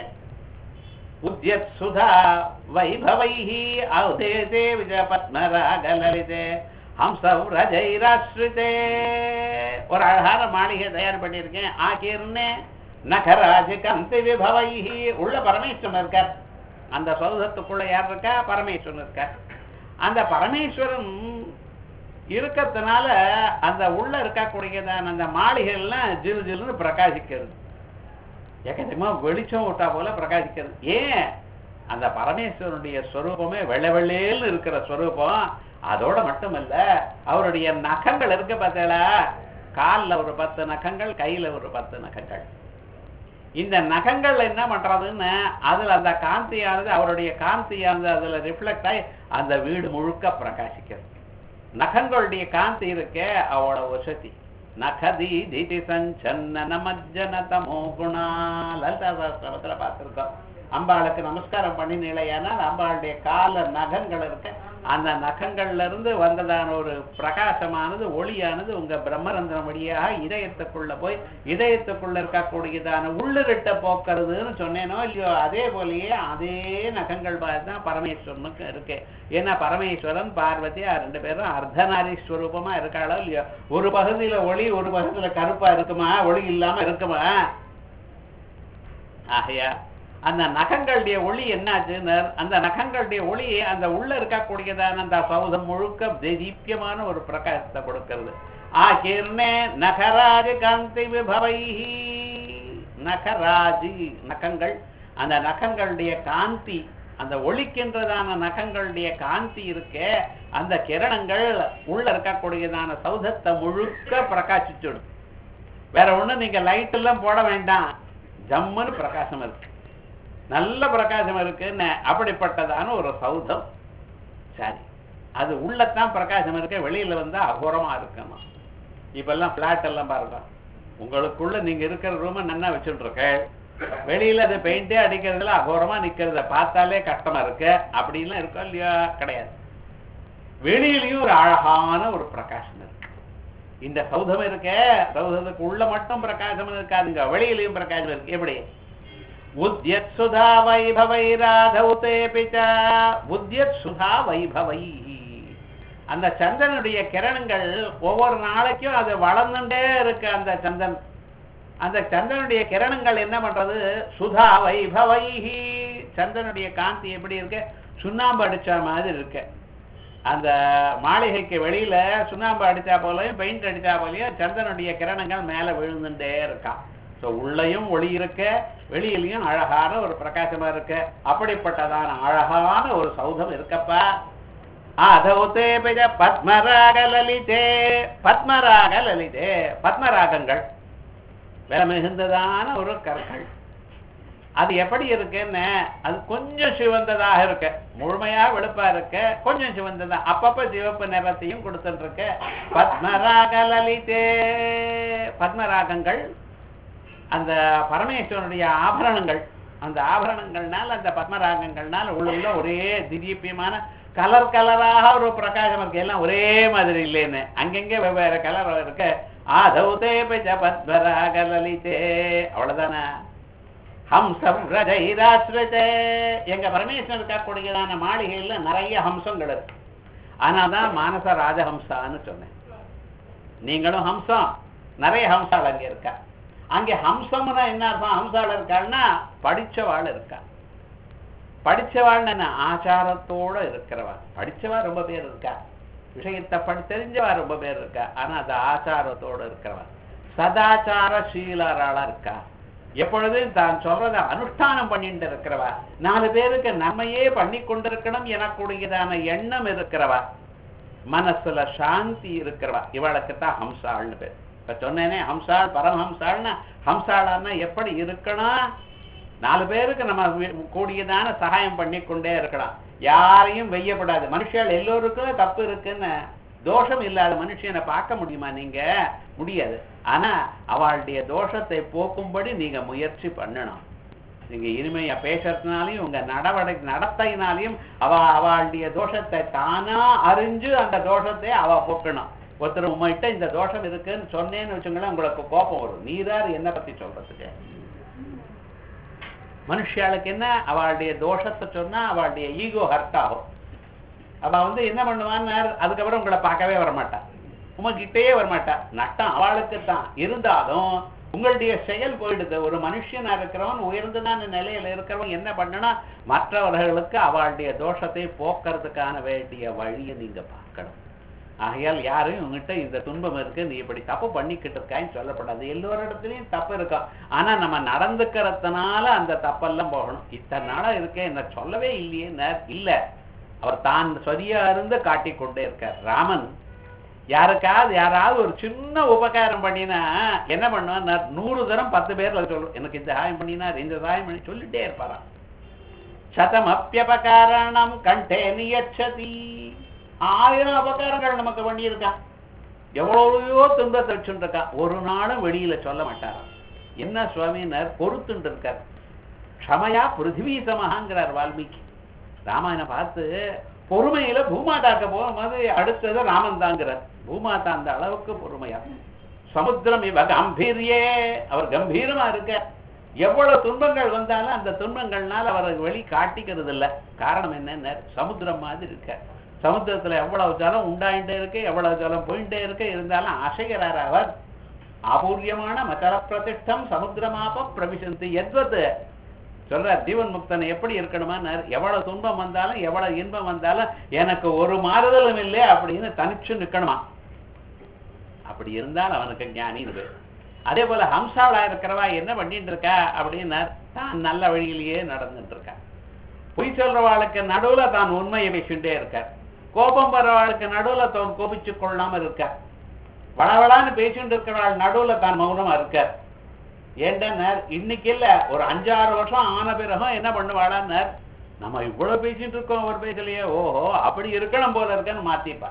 உத்யத் சுதா வைபவைஹி ஔதேதே விஜய பத்மராகலலிதே ஹம்சவ் ரஜைராஸ்ரிதே ஒரு அழகான மாளிகை தயார் பண்ணியிருக்கேன் ஆ கீர்ணே நகராஜ காந்தி விபவைஹி உள்ள பரமேஸ்வரன் இருக்கார் அந்த சௌதத்துக்குள்ள யார் இருக்கா பரமேஸ்வரன் இருக்கா அந்த பரமேஸ்வரன் இருக்கிறதுனால அந்த உள்ள இருக்கக்கூடியதான அந்த மாளிகைலாம் ஜிலு ஜிலுன்னு பிரகாசிக்கிறது எக்கச்சக்கமா வெளிச்சம் விட்டா போல பிரகாசிக்கிறது ஏன் அந்த பரமேஸ்வரனுடைய ஸ்வரூபமே வெள்ளை வெள்ளேன்னு இருக்கிற ஸ்வரூபம் அதோட மட்டுமல்ல அவருடைய நகங்கள் இருக்கு பார்த்தீங்களா கால்ல ஒரு பத்து நகங்கள் கையில ஒரு பத்து நகங்கள் இந்த நகங்கள் என்ன பண்றதுன்னு அதுல அந்த காந்தியானது அவருடைய காந்தியானது அதுல ரிஃப்ளெக்ட் ஆகி அந்த வீடு முழுக்க பிரகாசிக்கிறது நகங்களுடைய காந்தி இருக்கே அவளோட வசதி நகதி திதி சஞ்சன்ன மஜ்ஜன தமோ குணா லலிதா சாஸ்திரத்துல பார்த்திருக்கோம் அம்பாளுக்கு நமஸ்காரம் பண்ணினீழையானால் அம்பாளுடைய கால நகங்கள் இருக்க அந்த நகங்கள்ல இருந்து வந்ததான ஒரு பிரகாசமானது ஒளியானது உங்க பிரம்மரந்திரம் வழியாக இதயத்துக்குள்ள போய் இதயத்துக்குள்ள இருக்கக்கூடியதான உள்ளிருட்ட போக்குறதுன்னு சொன்னேனோ இல்லையோ அதே போலயே அதே நகங்கள் தான் பரமேஸ்வரனுக்கு இருக்கு ஏன்னா பரமேஸ்வரன் பார்வதி ரெண்டு பேரும் அர்த்தநாரீஸ்வரூபமா இருக்காளோ இல்லையோ ஒரு பகுதியில ஒளி ஒரு பகுதியில கருப்பா இருக்குமா ஒளி இல்லாம இருக்குமா ஆகையா அந்த நகங்களுடைய ஒளி என்னாச்சுன்னு அந்த நகங்களுடைய ஒளி அந்த உள்ள இருக்கக்கூடியதான அந்த சௌதம் முழுக்க தீபியமான ஒரு பிரகாசத்தை கொடுக்கிறது ஆகிர்னே நகராஜ காந்தி விபவைஹி நகராஜி நகங்கள் அந்த நகங்களுடைய காந்தி அந்த ஒளிக்கின்றதான நகங்களுடைய காந்தி இருக்கே அந்த கிரணங்கள் உள்ள இருக்கக்கூடியதான சௌதத்தை முழுக்க பிரகாசிச்சுடும் வேற ஒண்ணு நீங்க லைட் எல்லாம் போட வேண்டாம் ஜம்முன்னு பிரகாசம் இருக்கு நல்ல பிரகாசம் இருக்குன்னு அப்படிப்பட்டதான ஒரு சௌதம் சரி அது உள்ளத்தான் பிரகாசம் இருக்கு வெளியில வந்தா அகோரமா இருக்கணும் இப்பெல்லாம் பிளாட் எல்லாம் பாருங்க உங்களுக்குள்ள நீங்க இருக்கிற ரூமை நன்னா வச்சுட்டு இருக்க வெளியில அது பெயிண்டே அடிக்கிறதுல அகோரமா நிக்கிறத பார்த்தாலே கஷ்டமா இருக்கு அப்படின்லாம் இருக்கோ இல்லையா கிடையாது வெளியிலயும் ஒரு அழகான ஒரு பிரகாசம் இருக்கு இந்த சௌதம் இருக்க சௌதத்துக்கு உள்ள மட்டும் பிரகாசம் இருக்காதுங்க வெளியிலயும் பிரகாசம் இருக்கு எப்படி உத்யத் சுதா வைபவைராதௌ தேபி ச உத்யத் சுதா வைபவை அந்த சந்திரனுடைய கிரணங்கள் ஒவ்வொரு நாளைக்கும் அது வளர்ந்துட்டே இருக்கு அந்த சந்திரன் அந்த சந்திரனுடைய கிரணங்கள் என்ன பண்றது சுதா வைபவைஹி சந்திரனுடைய காந்தி எப்படி இருக்கு சுண்ணாம்பு அடிச்ச மாதிரி இருக்கு அந்த மாளிகைக்கு வெளியில சுண்ணாம்பு அடிச்சா போலயும் பெயிண்ட் அடிச்சா போலயும் சந்திரனுடைய கிரணங்கள் மேல விழுந்துட்டே இருக்கான் ஸோ உள்ளயும் ஒளி இருக்க வெளியிலையும் அழகான ஒரு பிரகாசமா இருக்கு அப்படிப்பட்டதான அழகான ஒரு சௌதம் இருக்கப்பா ஆதௌதே பிஜ பத்மராக லலிதே பத்மராக லலிதே பத்மராகங்கள் விலை மிகுந்ததான ஒரு கற்கள் அது எப்படி இருக்குன்னு அது கொஞ்சம் சிவந்ததாக இருக்கு முழுமையா வெளுப்பா இருக்கு கொஞ்சம் சிவந்ததா அப்பப்ப சிவப்பு நிறத்தையும் கொடுத்துட்டு இருக்கு பத்மராக லலிதே பத்மராகங்கள் அந்த பரமேஸ்வரனுடைய ஆபரணங்கள் அந்த ஆபரணங்கள்னால அந்த பத்மராகங்கள்னால உள்ள ஒரே திடீப்பியமான கலர் கலராக ஒரு பிரகாசம் இருக்கு எல்லாம் ஒரே மாதிரி இல்லைன்னு அங்கங்க வெவ்வேறு கலர் இருக்கு ஆதௌதே பஜ பத்மராக லலிதே அவ்வளவுதானே ஹம்சம் ரஜைராஸ்ரதே எங்க பரமேஸ்வரன் இருக்கக்கூடியதான மாளிகையில நிறைய ஹம்சங்கள் இருக்கு ஆனாதான் மானச ராஜஹம்சான்னு சொன்னேன் நீங்களும் ஹம்சம் நிறைய ஹம்சால் அங்க இருக்கா அங்கே ஹம்சம்னா என்ன அர்த்தம் ஹம்சாள் இருக்காள்னா படிச்சவாள் இருக்கா படிச்சவாள்னு என்ன ஆச்சாரத்தோட இருக்கிறவா படிச்சவா ரொம்ப பேர் இருக்கா விஷயத்தை படி தெரிஞ்சவா ரொம்ப பேர் இருக்கா ஆனா அது ஆச்சாரத்தோட இருக்கிறவா சதாச்சார சீலராளா இருக்கா எப்பொழுதும் தான் சொல்றத அனுஷ்டானம் பண்ணிட்டு இருக்கிறவா நாலு பேருக்கு நன்மையே பண்ணி கொண்டிருக்கணும் எனக்கூடியதான எண்ணம் இருக்கிறவா மனசுல சாந்தி இருக்கிறவா இவளுக்கு தான் ஹம்சாள்னு பேர் இப்ப சொன்னேனே ஹம்சாள் பரமஹம்சாள்னா ஹம்சாளான்னா எப்படி இருக்கணும் நாலு பேருக்கு நம்ம வி- கூடியதான சகாயம் பண்ணி கொண்டே இருக்கலாம் யாரையும் வெய்யப்படாது மனுஷால் எல்லோருக்கும் தப்பு இருக்குன்னு தோஷம் இல்லாத மனுஷனை பார்க்க முடியுமா நீங்க முடியாது ஆனா அவளுடைய தோஷத்தை போக்கும்படி நீங்க முயற்சி பண்ணணும் நீங்க இனிமையா பேசுறதுனாலையும் உங்க நடவடை நடத்தையினாலையும் அவ அவளுடைய தோஷத்தை தானா அறிஞ்சு அந்த தோஷத்தை அவ போக்கணும் ஒருத்தர் உங்ககிட்ட இந்த தோஷம் இருக்குன்னு சொன்னேன்னு வச்சுங்களேன் உங்களுக்கு கோபம் வரும் நீரார் என்ன பத்தி சொல்றதுக்கு மனுஷியாளுக்கு என்ன அவளுடைய தோஷத்தை சொன்னா அவளுடைய ஈகோ ஹர்ட் ஆகும் அவ வந்து என்ன பண்ணுவான்னு அதுக்கப்புறம் உங்களை பார்க்கவே வரமாட்டா உங்ககிட்டயே வரமாட்டா நட்டம் அவளுக்கு தான் இருந்தாலும் உங்களுடைய செயல் போயிடுது ஒரு மனுஷனா இருக்கிறவன் உயர்ந்ததான நிலையில இருக்கிறவன் என்ன பண்ணனா மற்றவர்களுக்கு அவளுடைய தோஷத்தை போக்குறதுக்கான வேண்டிய வழியை நீங்க பார்க்கணும் ஆகையால் யாரும் உங்ககிட்ட இந்த துன்பம் இருக்கு நீ இப்படி தப்பு பண்ணிக்கிட்டு இருக்கான்னு சொல்லப்படாது எல்லோரிடத்துலயும் தப்பு இருக்கும் ஆனா நம்ம நடந்துக்கிறதுனால அந்த தப்பெல்லாம் போகணும் இத்தனை நாளா இருக்கேன் என்ன சொல்லவே இல்லையே ந- இல்ல அவர் தான் சரியா இருந்து காட்டிக் கொண்டே இருக்கார் ராமன் யாருக்காவது யாராவது ஒரு சின்ன உபகாரம் பண்ணினா என்ன பண்ணுவார் நூறு தரம் பத்து பேர்ல சொல்லும் எனக்கு இந்த சகாயம் பண்ணினார் இந்த சகாயம் பண்ணி சொல்லிட்டே இருப்பாராம் சதம் அப்பியபகாரணம் கண்டே நியச்சதி ஆயிரம் அபகாரங்கள் நமக்கு பண்ணியிருக்கான் எவ்வளவையோ துன்பத்தை வச்சுட்டு இருக்கான் ஒரு நாளும் வெளியில சொல்ல மாட்டாராம் என்ன சுவாமினர் பொறுத்துட்டு இருக்கார் க்ஷமையா பிருத்திவி சமஹாங்கிறார் வால்மீகி ராமாயணம் பார்த்து பொறுமையில பூமாதாக்க போகும்போது அடுத்தது ராமன் தாங்கிறார் பூமாதா அந்த அளவுக்கு பொறுமையா சமுத்திரம் இவ கம்பீரியே அவர் கம்பீரமா இருக்க எவ்வளவு துன்பங்கள் வந்தாலும் அந்த துன்பங்கள்னால அவரை வெளி காட்டிக்கிறது இல்ல காரணம் என்னன்னு சமுத்திரம் மாதிரி இருக்க சமுத்திரத்துல எவ்வளவு ஜலம் உண்டாயிட்டே இருக்கு எவ்வளவு ஜலம் போயிட்டே இருக்கு இருந்தாலும் அசைகிறார் அவர் அபூர்யமான மகர பிரதிஷ்டம் சமுத்திரமாப்ப பிரவிசந்தி எத்வத்து சொல்றார் ஜீவன் முக்தன் எப்படி இருக்கணுமா எவ்வளவு துன்பம் வந்தாலும் எவ்வளவு இன்பம் வந்தாலும் எனக்கு ஒரு மாறுதலும் இல்லை அப்படின்னு தனிச்சு நிக்கணுமா அப்படி இருந்தால் அவனுக்கு ஞானின்னு பேர் அதே போல ஹம்சாவளா இருக்கிறவா என்ன பண்ணிட்டு இருக்கா அப்படின்னா தான் நல்ல வழியிலேயே நடந்துட்டு இருக்கா பொய் சொல்றவாளுக்கு நடுவுல தான் உண்மையை பேசிட்டே இருக்கார் கோபம் வர்றவாளுக்கு நடுவுல தான் கோபிச்சு கொள்ளாம இருக்கார் வளவளான்னு பேசிட்டு இருக்கிறவாள் நடுவுல தான் மௌனமா இருக்கார் ஏண்டனர் இன்னைக்கு இல்ல ஒரு அஞ்சாறு வருஷம் ஆன பிறகும் என்ன பண்ணுவாளான்னார் நம்ம இவ்வளவு பேசிட்டு இருக்கோம் ஒரு பேசலையே ஓஹோ அப்படி இருக்கணும் போல இருக்கன்னு மாத்திப்பா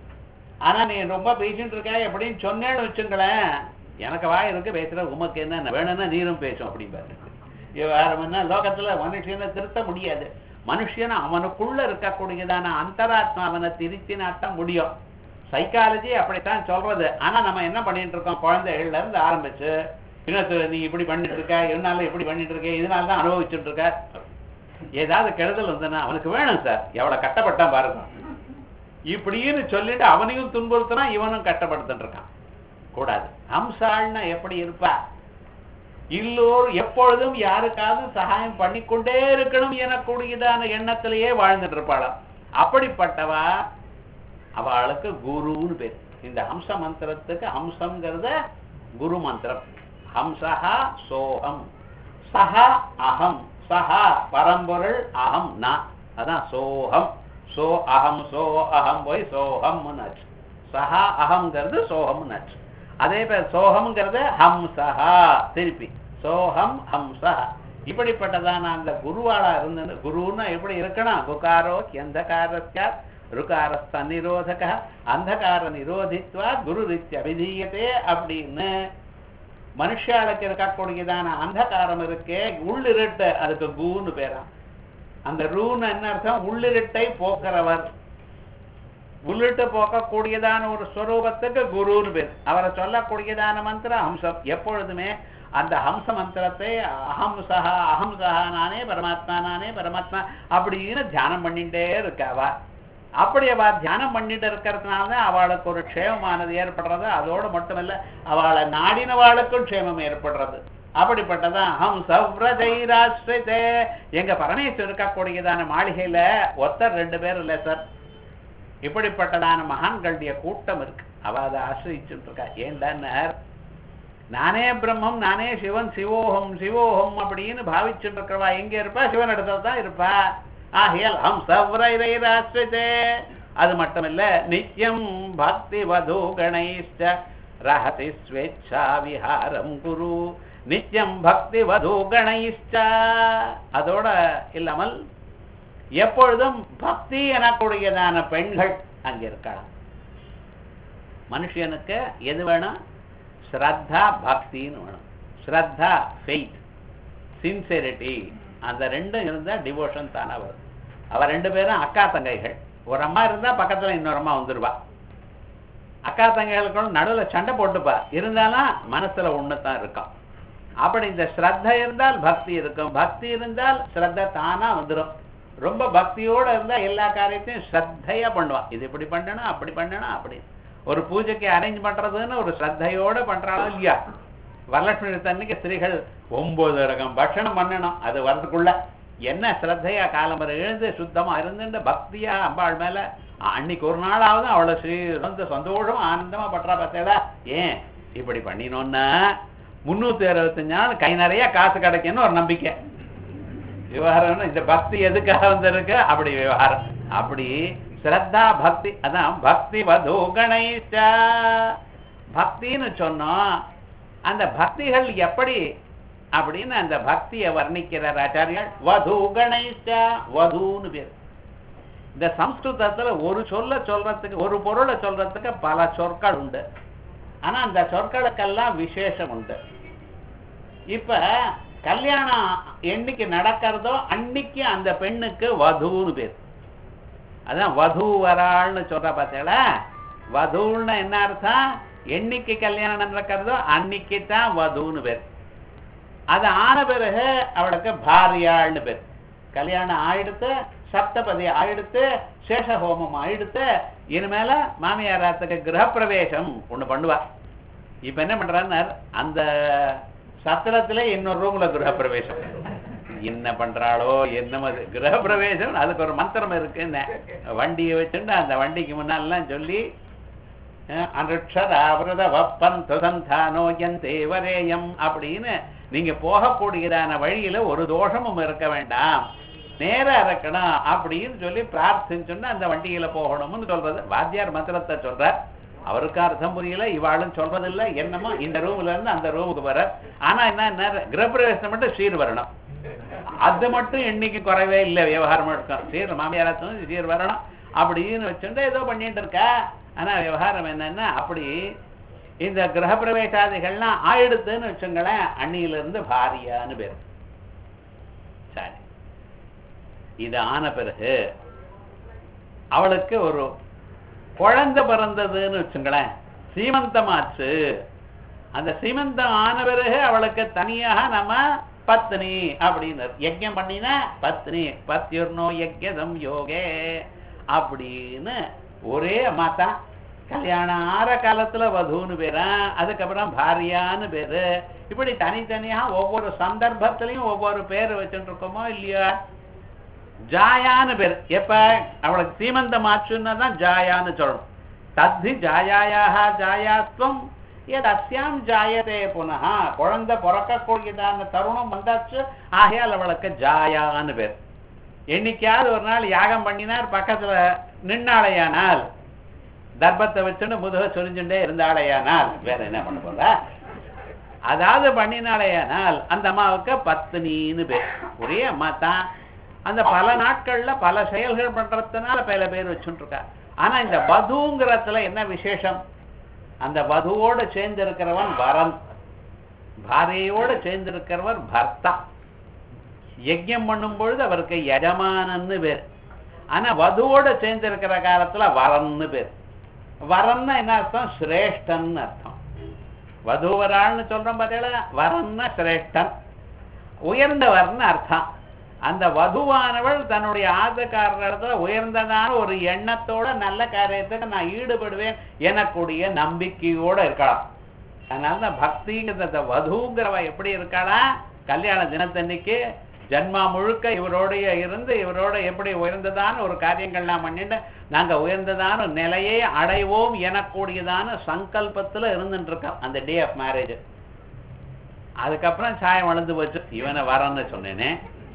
ஆனா நீ ரொம்ப பேசிட்டு இருக்க எப்படின்னு சொன்னேன்னு வச்சுங்களேன் எனக்கு வாய் இருக்கு பேசுற உமக்கு என்ன வேணும்னா நீரும் பேசும் அப்படிம்பாரு வேறம்னா லோகத்துல மனுஷனை திருத்த முடியாது மனுஷன் அவனுக்குள்ள இருக்கக்கூடியதான அந்தராத்மா அவனை திருத்தினாத்தான் முடியும் சைக்காலஜி அப்படித்தான் சொல்றது ஆனா நம்ம என்ன பண்ணிட்டு இருக்கோம் குழந்தைகள்ல இருந்து ஆரம்பிச்சு இன்னொரு நீ இப்படி பண்ணிட்டு இருக்க இருந்தாலும் இப்படி பண்ணிட்டு இருக்க இதனால தான் அனுபவிச்சுட்டு இருக்க ஏதாவது கெடுதல் வந்தனா அவனுக்கு வேணும் சார் எவ்வளவு கட்டப்பட்டான் பாருங்க இப்படின்னு சொல்லிட்டு அவனையும் துன்புறுத்தினா இவனும் கட்டப்படுத்திட்டு இருக்கான் கூடாது ஹம்சாள்னா எப்படி இருப்பா இல்லோர் எப்பொழுதும் யாருக்காவது சகாயம் பண்ணிக்கொண்டே இருக்கணும் எனக்கூடியதான எண்ணத்திலேயே வாழ்ந்துட்டு இருப்பாளாம் அப்படிப்பட்டவா அவளுக்கு குருன்னு பேர் இந்த ஹம்ச மந்திரத்துக்கு ஹம்சம்ங்கிறத குரு மந்திரம் ஹம்சஹா சோகம் சஹா அகம் சஹா பரம்பொருள் அகம் நான் அதான் சோகம் சோ அகம் சோ அகம் போய் சோகம்னு ஆச்சு சஹா அகம்ங்கிறது சோகம்னு ஆச்சு அதே பேர் சோகம்ங்கிறது ஹம்சஹா திருப்பி சோகம் ஹம்சஹா இப்படிப்பட்டதான அந்த குருவாளா இருந்தது குருன்னா எப்படி இருக்கணும் குகாரோ எந்தகாரஸ்யா ருகாரஸ்த நிரோதக அந்தகார நிரோதித்வா குரு அபிதீயத்தே அப்படின்னு மனுஷாளுக்கு இருக்கக்கூடியதான அந்தகாரம் இருக்கே உள்ளிருட்டு அதுக்கு கூன்னு பேரா அந்த ரூன்னு என்ன அர்த்தம் உள்ளிருட்டை போக்குறவர் உள்ளிட்டு போக்கக்கூடியதான ஒரு ஸ்வரூபத்துக்கு குருன்னு பேர் அவரை சொல்லக்கூடியதான மந்திரம் ஹம்சம் எப்பொழுதுமே அந்த ஹம்ச மந்திரத்தை அகம் சஹா அகம் சஹா நானே பரமாத்மா நானே பரமாத்மா அப்படின்னு தியானம் பண்ணிட்டே இருக்காவா அப்படி அவ தியானம் பண்ணிட்டு இருக்கிறதுனால தான் அவளுக்கு ஒரு க்ஷேமமானது ஏற்படுறது அதோடு மட்டுமல்ல அவளை நாடினவாளுக்கும் க்ஷேமம் ஏற்படுறது அப்படிப்பட்டதான் ஹம் சவ்ரஜைராஸ்ரிதே எங்க பரமேஸ்வரர் இருக்கக்கூடியதான மாளிகையில ஒருத்தர் ரெண்டு பேர் இல்லை சார் இப்படிப்பட்டதான மகான்களுடைய கூட்டம் இருக்கு அவ அதை ஆசிரிச்சுட்டு இருக்கா ஏன்டான்னார் நானே பிரம்மம் நானே சிவன் சிவோகம் சிவோகம் அப்படின்னு பாவிச்சுட்டு இருக்கிறவா எங்க இருப்பா சிவன் இடத்துல தான் இருப்பா ஆகையால் ஹம் சவ்ரைரைராஸ்ரிதே அது மட்டுமில்ல நித்யம் பக்தி வது கணைஷ்ட ரஹதி ஸ்வேச்சா விஹாரம் குரு நித்யம் பக்தி வது கணைஷ்ட அதோட இல்லாமல் எப்பொழுதும் பக்தி எனக்கூடியதான பெண்கள் அங்க இருக்கலாம் மனுஷனுக்கு எது வேணும் ஸ்ரத்தா பக்தின்னு வேணும் ஸ்ரத்தா ஃபெய்த் சின்சியரிட்டி அந்த ரெண்டும் இருந்தா டிவோஷன் தானே வரும் அவ ரெண்டு பேரும் அக்கா தங்கைகள் ஒரு அம்மா இருந்தா பக்கத்துல இன்னொரு அம்மா வந்துருவா அக்கா தங்கைகளுக்கும் நடுவுல சண்டை போட்டுப்பா இருந்தாலும் மனசுல ஒண்ணுதான் இருக்கும் அப்படி இந்த ஸ்ரத்த இருந்தால் பக்தி இருக்கும் பக்தி இருந்தால் ஸ்ரத்த தானா வந்துடும் ரொம்ப பக்தியோட இருந்தா எல்லா காரியத்தையும் ஸ்ரத்தையா பண்ணுவான் இது இப்படி பண்ணணும் அப்படி பண்ணணும் அப்படி ஒரு பூஜைக்கு அரேஞ்ச் பண்றதுன்னு ஒரு ஸ்ரத்தையோட பண்றாலும் இல்லையா வரலட்சுமி தண்ணிக்கு ஸ்திரீகள் ஒன்பது ரகம் பட்சணம் பண்ணணும் அது வரதுக்குள்ள என்ன ஸ்ரத்தையா காலம்பரை எழுந்து சுத்தமா இருந்துட்டு பக்தியா அம்பாள் மேல அன்னைக்கு ஒரு நாளாவது அவளை ஸ்ரீ வந்து சந்தோஷமா ஆனந்தமா பண்றா பார்த்தேடா ஏன் இப்படி பண்ணினோன்னா முன்னூத்தி அறுபத்தஞ்சு நாள் கை நிறைய காசு கிடைக்குன்னு ஒரு நம்பிக்கை விவகாரம் இந்த பக்தி எதுக்காக வந்திருக்கு அப்படி விவகாரம் அப்படி ஸ்ரத்தா பக்தி அதான் பக்தி வது கணேஷ பக்தின்னு சொன்னோம் அந்த பக்திகள் எப்படி அப்படின்னு அந்த பக்தியை வர்ணிக்கிறார் ஆச்சாரியால் வது கணேஷ வதுன்னு பேர் இந்த சம்ஸ்கிருதத்துல ஒரு சொல்ல சொல்றதுக்கு ஒரு பொருளை சொல்றதுக்கு பல சொற்கள் உண்டு ஆனா அந்த சொற்களுக்கெல்லாம் விசேஷம் உண்டு இப்ப கல்யாணம் என்னைக்கு நடக்கிறதோ அன்னைக்கு அந்த பெண்ணுக்கு வதுன்னு பேர் அதான் வது வராள்னு சொல்ற பார்த்தீங்களா வதுன்னு என்ன அர்த்தம் என்னைக்கு கல்யாணம் நடக்கிறதோ அன்னைக்கு தான் வதுன்னு பேர் அது ஆன பிறகு அவளுக்கு பாரியாள்னு பேர் கல்யாணம் ஆயிடுத்து சப்தபதி ஆயிடுத்து சேஷ ஹோமம் ஆயிடுத்து இனிமேல மாமியாராத்துக்கு கிரகப்பிரவேசம் ஒண்ணு பண்ணுவா இப்ப என்ன பண்றான்னு அந்த சத்திரத்துல இன்னொரு ரூம்ல கிரகப்பிரவேசம் என்ன பண்றாளோ என்ன கிரகப்பிரவேசம் அதுக்கு ஒரு மந்திரம் இருக்குன்னு வண்டியை வச்சுட்டு அந்த வண்டிக்கு முன்னாலாம் சொல்லி அனுஷராவிரத வப்பன் துதந்தானோ என் தேவரேயம் அப்படின்னு நீங்க போகக்கூடியதான வழியில ஒரு தோஷமும் இருக்க வேண்டாம் நேரா இருக்கணும் அப்படின்னு சொல்லி பிரார்த்திச்சுன்னா அந்த வண்டியில போகணும்னு சொல்றது வாத்தியார் மந்திரத்தை சொல்றார் அவருக்கு அர்த்தம் புரியல இவாளும் சொல்றதில்ல என்னமோ இந்த ரூம்ல இருந்து அந்த ரூமுக்கு வர ஆனா என்ன கிரகப்பிரவேசம் மட்டும் சீர் வரணும் அது மட்டும் என்னைக்கு குறைவே இல்லை விவகாரம் இருக்கும் சீர் மாமியாராச்சும் சீர் வரணும் அப்படின்னு வச்சுட்டு ஏதோ பண்ணிட்டு இருக்கா ஆனா விவகாரம் என்னன்னா அப்படி இந்த கிரகப்பிரவேசாதிகள்லாம் ஆயிடுத்துன்னு வச்சுங்களேன் அன்னியில இருந்து பாரியான்னு பேர் சரி இது ஆன பிறகு அவளுக்கு ஒரு குழந்தை பிறந்ததுன்னு வச்சுங்களேன் சீமந்தமாச்சு அந்த சீமந்தம் ஆன பிறகு அவளுக்கு தனியாக நம்ம பத்னி அப்படின்னு யஜ்யம் பண்ணினா பத்னி பத்யுர்னோ யஜ்யதம் யோகே அப்படின்னு ஒரே அம்மா தான் கல்யாணம் ஆற காலத்துல வதுன்னு பேரா அதுக்கப்புறம் பாரியான்னு பேரு இப்படி தனித்தனியா ஒவ்வொரு சந்தர்ப்பத்திலையும் ஒவ்வொரு பேர் வச்சுட்டு இருக்கோமோ இல்லையா ஜாயான்னு பேர் எப்ப அவளுக்கு சீமந்தம் ஆச்சுன்னா தான் ஜாயான்னு சொல்லணும் தத்தி ஜாயாயாக ஜாயாத்வம் ஏது அஸ்யாம் ஜாயதே புனः குழந்தை பிறக்கக்கூடியதான தருணம் வந்தாச்சு ஆகையால் அவளுக்கு ஜாயான்னு பேர் என்னைக்காவது ஒரு நாள் யாகம் பண்ணினார் பக்கத்துல நின்னாளையானால் தர்ப்பத்தை வச்சுன்னு முதுக சொரிஞ்சுட்டே இருந்தாளையானால் வேற என்ன பண்ண போற அதாவது பண்ணினாலேயானால் அந்த அம்மாவுக்கு பத்னின்னு பேர் ஒரே அம்மா தான் அந்த பல நாட்கள்ல பல செயல்கள் பண்றதுனால பல பேர் வச்சுட்டு இருக்கா ஆனா இந்த வதுங்கிறதுல என்ன விசேஷம் அந்த வதுவோடு சேர்ந்து இருக்கிறவன் வரன் பாரியையோடு சேர்ந்து இருக்கிறவர் பர்த்தா யஜ்யம் பண்ணும் பொழுது அவருக்கு யஜமானன்னு பேர் ஆனா வதுவோட சேர்ந்து இருக்கிற காலத்துல வரன்னு பேர் வரன்னா என்ன அர்த்தம் சிரேஷ்டன்னு அர்த்தம் வதுவராள்னு சொல்றோம் பார்த்தீங்களா வரன்னா சிரேஷ்டன் உயர்ந்தவர்னு அர்த்தம் அந்த வதுவானவள் தன்னுடைய ஆசக்காரரிடத்துல உயர்ந்ததான ஒரு எண்ணத்தோட நல்ல காரியத்துக்கு நான் ஈடுபடுவேன் எனக்கூடிய நம்பிக்கையோட இருக்கலாம் அதனால தான் பக்திங்கிறத வதுங்கிறவ எப்படி இருக்காளா கல்யாண தினத்தன்னைக்கு ஜன்மா முழுக்க இவரோடைய இருந்து இவரோட எப்படி உயர்ந்ததான ஒரு காரியங்கள்லாம் பண்ணிட்டு நாங்க உயர்ந்ததான ஒரு நிலையை அடைவோம் எனக்கூடியதான சங்கல்பத்துல இருந்துட்டு இருக்கோம் அந்த டே ஆஃப் மேரேஜ் அதுக்கப்புறம் சாயம் வளர்ந்து போச்சு இவனை வரேன்னு சொன்னேனே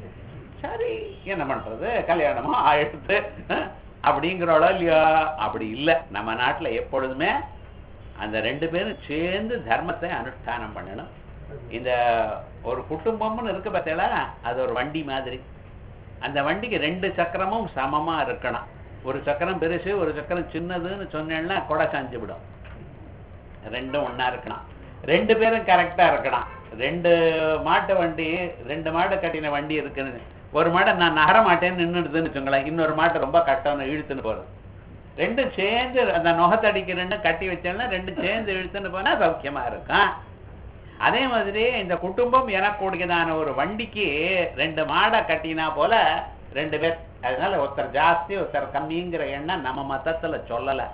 சரி என்ன பண்றது கல்யாணமா ஆயிடுத்து அஹ், அப்படிங்கிறோளோ இல்லையா அப்படி இல்லை நம்ம நாட்டுல எப்பொழுதுமே அந்த ரெண்டு பேரும் சேர்ந்து தர்மத்தை அனுஷ்டானம் பண்ணணும் இந்த ஒரு குடும்பம்னு இருக்கு பார்த்தீங்களா அது ஒரு வண்டி மாதிரி அந்த வண்டிக்கு ரெண்டு சக்கரமும் சமமா இருக்கணும் ஒரு சக்கரம் பெருசு ஒரு சக்கரம் சின்னதுன்னு சொன்னேன்னா கொடை சாஞ்சு விடும் ரெண்டும் ஒண்ணா இருக்கணும் ரெண்டு பேரும் கரெக்டா இருக்கணும் ரெண்டு மாட்டு வண்டி ரெண்டு மாடு கட்டின வண்டி இருக்குன்னு ஒரு மாடை நான் நகர மாட்டேன்னு நின்றுடுதுன்னு வச்சுங்களேன் இன்னொரு மாட்டு ரொம்ப கட்டணும் இழுத்துன்னு போறது ரெண்டும் சேர்ந்து அந்த நுகத்தடிக்கிறேன்னு கட்டி வச்சேன்னா ரெண்டும் சேர்ந்து இழுத்துன்னு போனா சௌக்கியமா இருக்கும் அதே மாதிரி இந்த குடும்பம் எனக்கூடியதான ஒரு வண்டிக்கு ரெண்டு மாடை கட்டினா போல ரெண்டு பேர் அதனால ஒருத்தர் ஜாஸ்தி ஒருத்தர் கம்மிங்கிற எண்ணம் நம்ம மதத்துல சொல்லல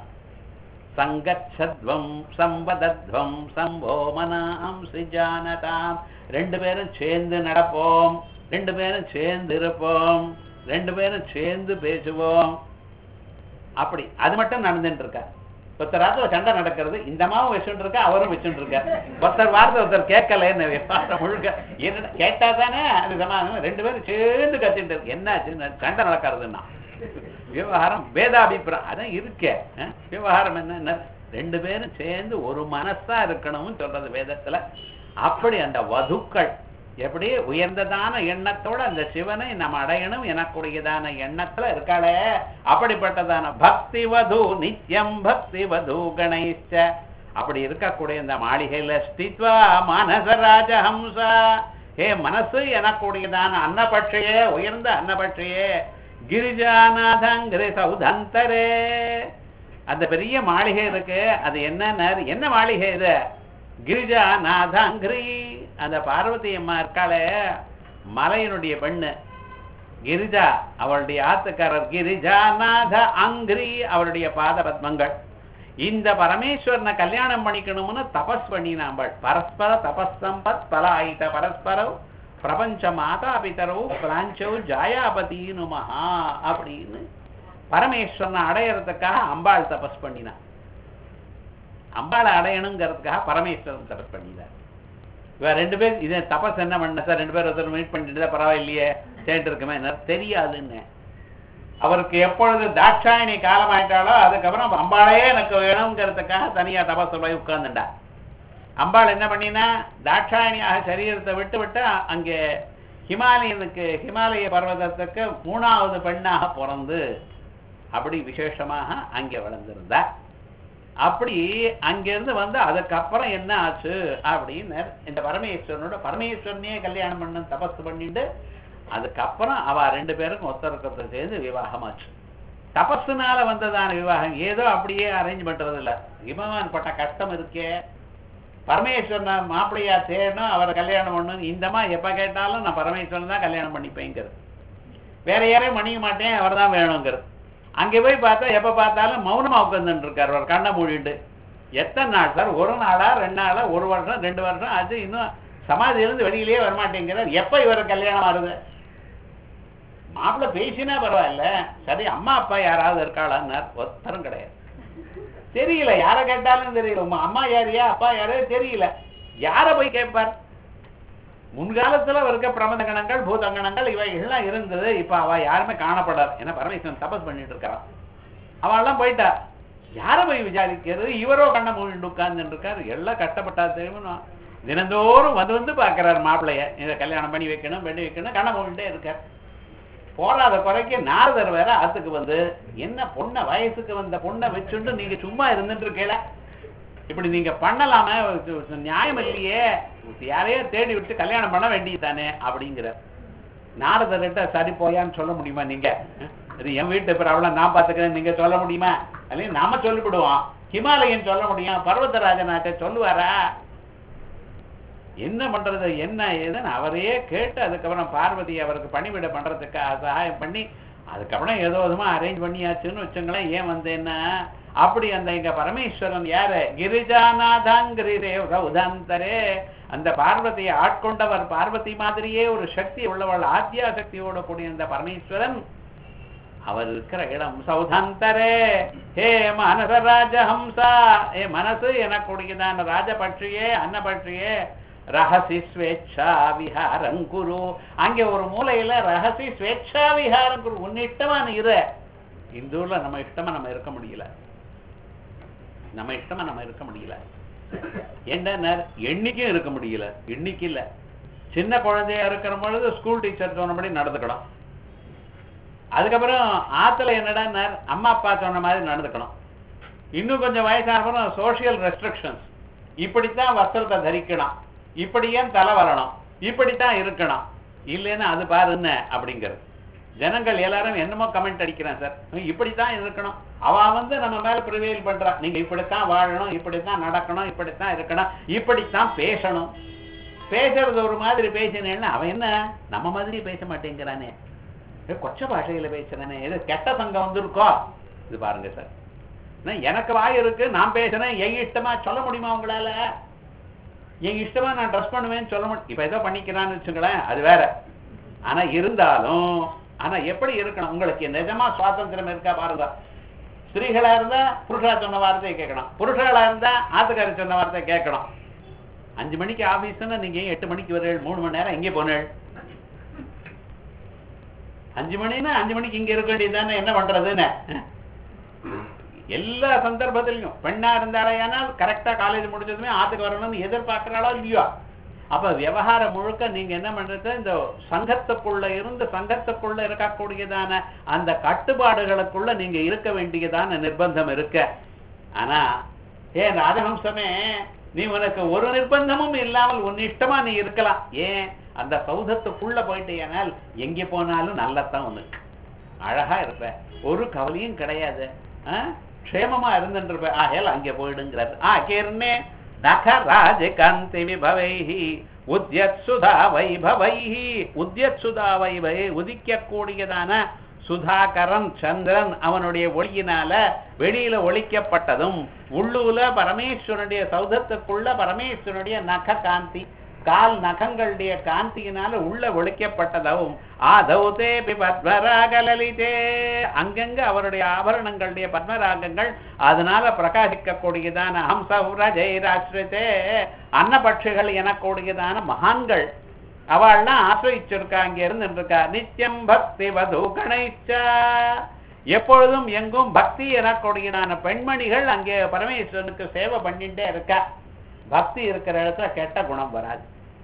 சங்கச்சத்வம் சம்பதத்வம் சம்போமனாம் சிஜானதாம் ரெண்டு பேரும் சேர்ந்து நடப்போம் ரெண்டு பேரும் சேர்ந்து இருப்போம் ரெண்டு பேரும் சேர்ந்து பேசுவோம் அப்படி அது மட்டும் நடந்துட்டு இருக்கா ஒருத்தர் ராத்திர சண்டை நடக்கிறது இந்த மாவும் வச்சுட்டு இருக்கா அவரும் வச்சுட்டு இருக்கா ஒருத்தர் வார்த்தை ஒருத்தர் கேட்கலன்னு விவகாரம் முழுக்க என்ன கேட்டா தானே அது சமாதானம் ரெண்டு பேரும் சேர்ந்து கத்திட்டு இருக்கு என்னாச்சு சண்டை நடக்கிறதுன்னா விவகாரம் வேதாபிப்பிராயம் அதான் இருக்கே அஹ், விவகாரம் என்ன ரெண்டு பேரும் சேர்ந்து ஒரு மனசா இருக்கணும்னு சொல்றது வேதத்துல அப்படி அந்த வதுக்கள் எப்படி உயர்ந்ததான எண்ணத்தோட அந்த சிவனை நம்ம அடையணும் எனக்குரியதான எண்ணத்துல இருக்காளே அப்படிப்பட்டதான பக்தி வது நித்யம் பக்தி வது கணேஷ அப்படி இருக்கக்கூடிய இந்த மாளிகையில ஸ்தித்வா மனச ராஜஹம்சா ஹே மனசு எனக்கூடியதான அன்னபட்சையே உயர்ந்த அன்னபட்சையே கிரிஜாநாதங்கிரி சௌதந்தரே அந்த பெரிய மாளிகை இருக்கு அது என்ன என்ன மாளிகை இது கிரிஜாநாதங்கிரி அந்த பார்வதி அம்மா இருக்காளே மலையினுடைய பெண்ணு கிரிஜா அவளுடைய ஆத்துக்காரர் கிரிஜாநாத அங்கிரி அவருடைய பாத பத்மங்கள் இந்த பரமேஸ்வரனை கல்யாணம் பண்ணிக்கணும்னு தபஸ் பண்ணினாம்பள் பரஸ்பர தபஸ்தம்பத் பலாயித பரஸ்பரவ் பிரபஞ்ச மாதா பிதரவு பிராஞ்சவ் ஜாயாபதினு மகா அப்படின்னு பரமேஸ்வரனை அடையறதுக்காக அம்பாள் தபஸ் பண்ணினான் அம்பாளை அடையணுங்கிறதுக்காக பரமேஸ்வரன் தபஸ் பண்ணினார் இவ ரெண்டு பேர் இதை தபஸ் என்ன பண்ண சார் ரெண்டு பேர் ஒருத்தர் மீட் பண்ணிட்டு தான் பரவாயில்லையே சேர்ந்து இருக்குமே தெரியாதுன்னு அவருக்கு எப்பொழுது தாட்சாயணி காலம் ஆயிட்டாலோ அதுக்கப்புறம் அம்பாளே எனக்கு வேணுங்கிறதுக்காக தனியா தபஸ் போய் உட்கார்ந்துட்டா அம்பாள் என்ன பண்ணினா தாட்சாயணியாக சரீரத்தை விட்டு விட்டு அங்கே ஹிமாலயனுக்கு ஹிமாலய பர்வதத்துக்கு மூணாவது பெண்ணாக பிறந்து அப்படி விசேஷமாக அங்கே வளர்ந்திருந்தா அப்படி அங்கிருந்து வந்து அதுக்கப்புறம் என்ன ஆச்சு அப்படின்னு இந்த பரமேஸ்வரனோட பரமேஸ்வரனையே கல்யாணம் பண்ண தபஸ் பண்ணிட்டு அதுக்கப்புறம் அவ ரெண்டு பேருக்கும் ஒத்தருக்கத்தை சேர்ந்து விவாகம் ஆச்சு தபஸுனால வந்ததான விவாகம் ஏதோ அப்படியே அரேஞ்ச் பண்றது இல்ல இமவான் பட்ட கஷ்டம் இருக்கே பரமேஸ்வரன் மாப்பிள்ளையா தேடணும் அவரை கல்யாணம் பண்ணணும் இந்தமா எப்ப கேட்டாலும் நான் பரமேஸ்வரன் தான் கல்யாணம் பண்ணிப்பேங்கிறது வேற யாரையும் பண்ணிக்க மாட்டேன் அவர் தான் வேணுங்கிறது அங்க போய் பார்த்தா எப்ப பார்த்தாலும் மௌனமா உட்கார்ந்துட்டு இருக்காரு அவர் கண்ணை மூடிட்டு எத்தனை நாள் சார் ஒரு நாளா ரெண்டு நாளா ஒரு வருஷம் ரெண்டு வருஷம் ஆச்சு இன்னும் சமாதியிலிருந்து வெளியிலேயே வரமாட்டேங்கிறார் எப்ப இவரை கல்யாணம் ஆறுது மாப்பிள்ளை பேசினா பரவாயில்ல சரி அம்மா அப்பா யாராவது இருக்காளான்னார் ஒருத்தரும் கிடையாது தெரியல யாரை கேட்டாலும் தெரியல உங்க அம்மா யாரியா அப்பா யாரு தெரியல யார போய் கேட்பார் முன்காலத்துல இருக்க பிரபந்த கணங்கள் பூதங்கணங்கள் இவைகள்லாம் இருந்தது இப்ப அவ யாருமே காணப்படாது ஏன்னா பரமேஸ்வரன் தபஸ் பண்ணிட்டு இருக்கான் அவெல்லாம் போயிட்டா யார போய் விசாரிக்கிறது இவரோ கண்ணை மூடிட்டு உட்கார்ந்துட்டு இருக்காரு எல்லாம் கஷ்டப்பட்டா தெரியுமா தினந்தோறும் வந்து வந்து பாக்குறாரு மாப்பிள்ளைய இதை கல்யாணம் பண்ணி வைக்கணும் பண்ணி வைக்கணும் கண்ணை மூடிட்டே இருக்கார் போராத குறைக்கு நாரதர் வேற ஆத்துக்கு வந்து என்ன பொண்ணை வயசுக்கு வந்த பொண்ணை வச்சுட்டு நீங்க சும்மா இருந்துட்டு இருக்கல இப்படி நீங்க பண்ணலாமே நியாயம் இல்லையே யாரையோ தேடி விட்டு கல்யாணம் பண்ண வேண்டியது தானே அப்படிங்கிற நாரதர்கிட்ட சரி போயான்னு சொல்ல முடியுமா நீங்க இது என் வீட்டு பிறவளை நான் பாத்துக்கிறேன் நீங்க சொல்ல முடியுமா அல்லையா நாம சொல்லிவிடுவோம் ஹிமாலயன் சொல்ல முடியும் பர்வதராஜனாட்ட சொல்லுவாரா என்ன பண்றது என்ன ஏதுன்னு அவரையே கேட்டு அதுக்கப்புறம் பார்வதி அவருக்கு பணிவிட பண்றதுக்கு சகாயம் பண்ணி அதுக்கப்புறம் ஏதோ விதமா அரேஞ்ச் பண்ணியாச்சுன்னு வச்சுங்களேன் ஏன் வந்தேன்னா அப்படி அந்த எங்க பரமேஸ்வரன் யாரு கிரிஜாநாதாங்கிரே உதாந்தரே அந்த பார்வதியை ஆட்கொண்டவர் பார்வதி மாதிரியே ஒரு சக்தி உள்ளவள் ஆத்யா சக்தியோட கூடிய அந்த பரமேஸ்வரன் அவர் இருக்கிற இடம் சௌதாந்தரே ஹே மனச ராஜஹம்சா ஏ மனசு எனக்கூடியதான ராஜபட்சியே அன்னபட்சியே ரகசி ஸ்வேச்சா விஹாரம் குரு அங்கே ஒரு மூலையில ரகசி ஸ்வேச்சா விஹாரம் குரு உன்னிட்டமா நீ இரு இந்த ஊர்ல நம்ம இஷ்டமா நம்ம இருக்க முடியல நம்ம இஷ்டமா நம்ம இருக்க முடியல என்ன எண்ணிக்கையும் இருக்க முடியல எண்ணிக்கை இல்ல சின்ன குழந்தையா இருக்கிற பொழுது ஸ்கூல் டீச்சர் சொன்னபடி நடந்துக்கணும் அதுக்கப்புறம் ஆத்துல என்னடா அம்மா அப்பா சொன்ன மாதிரி நடந்துக்கணும் இன்னும் கொஞ்சம் வயசான அப்புறம் சோசியல் ரெஸ்ட்ரிக்ஷன்ஸ் இப்படித்தான் வஸ்திரத்தை தரிக்கணும் இப்படியே தலை வரணும் இப்படித்தான் இருக்கணும் இல்லைன்னா அது பாரு என்ன அப்படிங்கிறது ஜனங்கள் எல்லாரும் என்னமோ கமெண்ட் அடிக்கிறான் சார் இப்படித்தான் இருக்கணும் அவ வந்து நம்ம மேல ப்ரிவேல் பண்றான் நீங்க இப்படித்தான் வாழணும் இப்படித்தான் நடக்கணும் இப்படித்தான் இருக்கணும் இப்படித்தான் பேசணும் பேசுறது ஒரு மாதிரி பேசினேன்னா அவன் என்ன நம்ம மாதிரி பேச மாட்டேங்கிறானே ஏ, கொச்ச பாஷையில பேசுறானே ஏதோ கெட்ட சங்கம் வந்திருக்கோ இது பாருங்க சார் நான் எனக்கு வாய் இருக்கு நான் பேசுறேன் என் இஷ்டமா சொல்ல முடியுமா உங்களால என் இஷ்டமா நான் ட்ரெஸ் பண்ணுவேன்னு சொல்ல முடியும் இப்ப ஏதோ பண்ணிக்கிறான்னு வச்சுங்களேன் அது வேற ஆனா இருந்தாலும் ஆனா எப்படி இருக்கணும் உங்களுக்கு நிஜமா சுவாதந்திரம் இருக்கா பாருங்க ஸ்திரீகளா இருந்தா புருஷா சொன்ன வார்த்தையை கேட்கணும் புருஷர்களா இருந்தா ஆத்துக்காரி சொன்ன வார்த்தையை கேட்கணும் அஞ்சு மணிக்கு ஆபீஸ்னா நீங்க ஏன் எட்டு மணிக்கு வரீள் மூணு மணி நேரம் எங்கே போனேள் அஞ்சு மணின்னா அஞ்சு மணிக்கு இங்க இருக்க வேண்டியதுதானே என்ன பண்றதுன்னு எல்லா சந்தர்ப்பத்திலையும் பெண்ணா இருந்தாலேயானால் கரெக்டா காலேஜ் முடிச்சதுமே ஆத்துக்கு வரணும்னு எதிர்பார்க்கறாளோ இல்லையோ அப்ப விவகாரம் முழுக்க நீங்க என்ன பண்றது இந்த சங்கத்துக்குள்ள இருந்து சங்கத்துக்குள்ள இருக்கக்கூடியதான அந்த கட்டுப்பாடுகளுக்குள்ள நீங்க இருக்க வேண்டியதான நிர்பந்தம் இருக்க ஆனா ஏ ராஜஹம்சமே நீ உனக்கு ஒரு நிர்பந்தமும் இல்லாமல் உன் இஷ்டமா நீ இருக்கலாம் ஏன் அந்த சௌதத்துக்குள்ள போயிட்டேனால் எங்க போனாலும் நல்லத்தான் உனக்கு அழகா இருப்ப ஒரு கவலையும் கிடையாது ஆ? க்ஷேமமா இருந்துட்டு இருப்ப ஆகையால் அங்கே போயிடுங்கிறார் ஆ கேர்னே நகராஜகாந்தி விபவைஹி உத்யத் சுதா வைபவைஹி உத்யத் சுதா வைபை உதிக்கக்கூடியதான சுதாகரன் சந்திரன் அவனுடைய ஒளியினால வெளியில ஒளிக்கப்பட்டதும் உள்ளூல பரமேஸ்வரனுடைய சௌதத்துக்குள்ள பரமேஸ்வரனுடைய நக காந்தி கால் நகங்களுடைய காந்தியினால உள்ள ஒழிக்கப்பட்டதும் ஆதௌதே பத்மராகலலிதே அங்கங்க அவருடைய ஆபரணங்களுடைய பத்மராகங்கள் அதனால பிரகாசிக்கக்கூடியதான ஹம்சௌரஜைராஸ்ரிதே அன்னபட்சிகள் எனக்கூடியதான மகான்கள் அவள்லாம் ஆசிரிச்சிருக்கா அங்க இருந்துருக்கா நித்தியம் பக்தி வது கணைச்சா எப்பொழுதும் எங்கும் பக்தி எனக்கூடியதான பெண்மணிகள் அங்கே பரமேஸ்வரனுக்கு சேவை பண்ணிட்டே இருக்கா பக்தி இருக்கிற இடத்துல கெட்ட குணம் வராது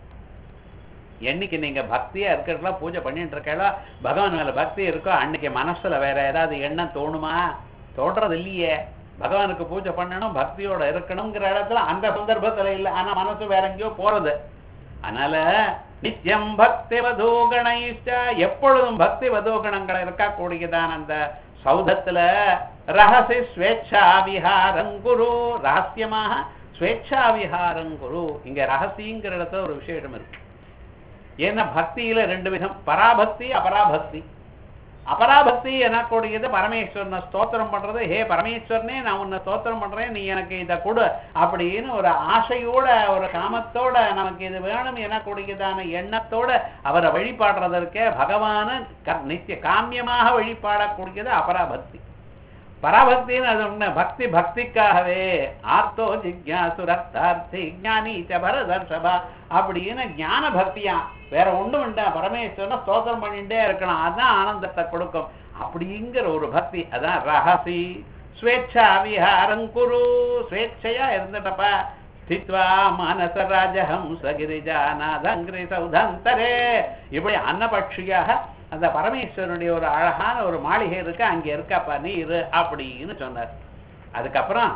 என்னைக்கு நீங்க பக்தியா இருக்கிறதுல பூஜை பண்ணிட்டு இருக்கீங்களோ பகவான் மேல பக்தி இருக்கோ அன்னைக்கு மனசுல வேற ஏதாவது எண்ணம் தோணுமா தோன்றது இல்லையே பகவானுக்கு பூஜை பண்ணணும் பக்தியோட இருக்கணுங்கிற இடத்துல அந்த சந்தர்ப்பத்துல இல்ல ஆனா மனசு வேற எங்கேயோ போறது அதனால நித்தியம் பக்தி வதோகணைச்ச எப்பொழுதும் பக்தி வதோகணங்கள் இருக்கக்கூடியதான் அந்த சௌதத்துல ரகசி ஸ்வேச்சா விஹாரங்குரு ரகசியமாக ஸ்வேச்சா விஹாரங்குரு இங்க ரகசியங்கிற இடத்துல ஒரு விசேஷம் இருக்கு ஏன்னா பக்தியில ரெண்டு விதம் பராபக்தி அபராபக்தி அபராபக்தி எனக்கூடியது பரமேஸ்வரனை ஸ்தோத்திரம் பண்றது ஹே பரமேஸ்வரனே நான் உன்னை ஸ்தோத்திரம் பண்றேன் நீ எனக்கு இதை கொடு அப்படின்னு ஒரு ஆசையோட ஒரு காமத்தோட நமக்கு இது வேணும் எனக்கூடியதான எண்ணத்தோட அவரை வழிபாடுறதற்கே பகவான க- நித்திய காமியமாக வழிபாடக்கூடியது அபராபக்தி பராபக்தின்னு அது ஒண்ணு பக்தி பக்திக்காகவே ஆர்த்தோ ஜிக்யாசு ரத்தார்த்தி ஞானி ச பரதர்ஷபா அப்படின்னு ஞான பக்தியா வேற ஒண்ணும் வேண்டாம் பரமேஸ்வரனை ஸ்தோத்திரம் பண்ணிட்டே இருக்கணும் அதான் ஆனந்தத்தை கொடுக்கும் அப்படிங்கிற ஒரு பக்தி அதான் ரகசி ஸ்வேச்சா விஹாரங்குரு ஸ்வேச்சையா இருந்துட்டப்பா ஸ்தித்வா மனச ராஜஹம்ச கிரிஜாநாதங்கிரி சௌதந்தரே இப்படி அன்னபட்சியாக அந்த பரமேஸ்வரனுடைய ஒரு அழகான ஒரு மாளிகை இருக்கு அங்க இருக்கப்பா நீ இரு அப்படின்னு சொன்னார் அதுக்கப்புறம்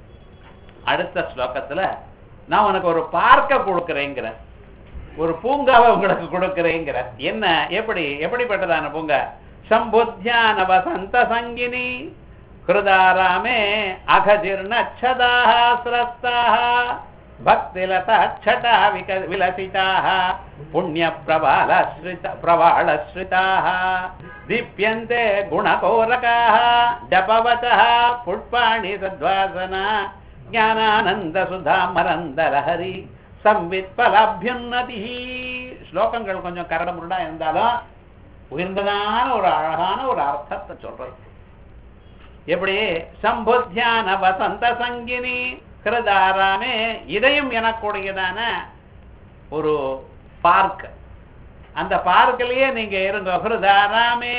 அடுத்த ஸ்லோகத்துல நான் உனக்கு ஒரு பார்க்க கொடுக்குறேங்கிற ஒரு பூங்காவை உங்களுக்கு கொடுக்குறேங்கிற என்ன எப்படி எப்படிப்பட்டதான பூங்கா சம்புத்தியான வசந்த சங்கினி ஹிருதாராமே அகஜீர்ணச்சதாக சிரஸ்தாக भक्तिलताच्छटा विक विलसिताः पुण्यप्रवालश्रित प्रवाळश्रिताः दीप्यन्ते गुणकोरकाः जपवचः पुष्पाणि सद्वासना ஞானானந்தசுதாமரந்தலஹரி சம்வித்பலாபியுன்னதி ஸ்லோகங்கள் கொஞ்சம் கரடு முரடா இருந்தாலும் உயர்ந்ததான ஒரு அழகான ஒரு அர்த்தத்தை சொல்றது எப்படி சம்புத்தியான வசந்த சங்கினி கிருதாராமே இதையும் எனக்குடையதான ஒரு பார்க் அந்த பார்க்கிலேயே நீங்க இருங்க ஹிருதாராமே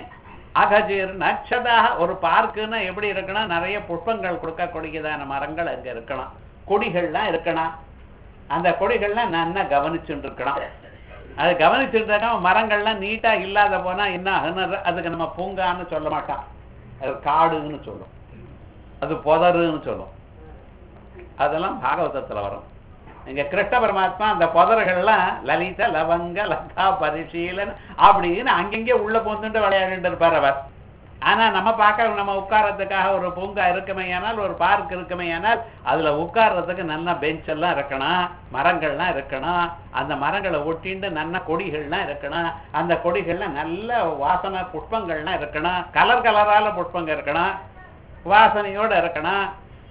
அகஜீர் நட்சதா ஒரு பார்க்குன்னா எப்படி இருக்கணும் நிறைய புஷ்பங்கள் கொடுக்கக்கூடியதான மரங்கள் அங்க இருக்கணும் கொடிகள்லாம் இருக்கணும் அந்த கொடிகள்லாம் நல்லா கவனிச்சுட்டு இருக்கணும் அது கவனிச்சுட்டு இருக்காம மரங்கள்லாம் நீட்டா இல்லாத போனா என்ன ஆகுன்னு அதுக்கு நம்ம பூங்கான்னு சொல்ல மாட்டான் அது காடுன்னு சொல்லும் அது புதருன்னு சொல்லும் அதெல்லாம் பாகவதத்துல வரும் இங்க கிருஷ்ண பரமாத்மா அந்த புதர்கள்லாம் லலித லவங்க லதா பரிசீலன் அப்படின்னு அங்கங்கே உள்ள போந்துட்டு விளையாடிட்டு இருப்பார் அவர் ஆனா நம்ம பார்க்க நம்ம உட்கார்றதுக்காக ஒரு பூங்கா இருக்குமே ஆனால் ஒரு பார்க் இருக்குமே ஆனால் அதுல உட்கார்றதுக்கு நல்ல பெஞ்ச் எல்லாம் இருக்கணும் மரங்கள்லாம் இருக்கணும் அந்த மரங்களை ஒட்டிண்டு நல்ல கொடிகள்லாம் இருக்கணும் அந்த கொடிகள்ல நல்ல வாசனை புஷ்பங்கள்லாம் இருக்கணும் கலர் கலரால புஷ்பங்க இருக்கணும் வாசனையோட இருக்கணும்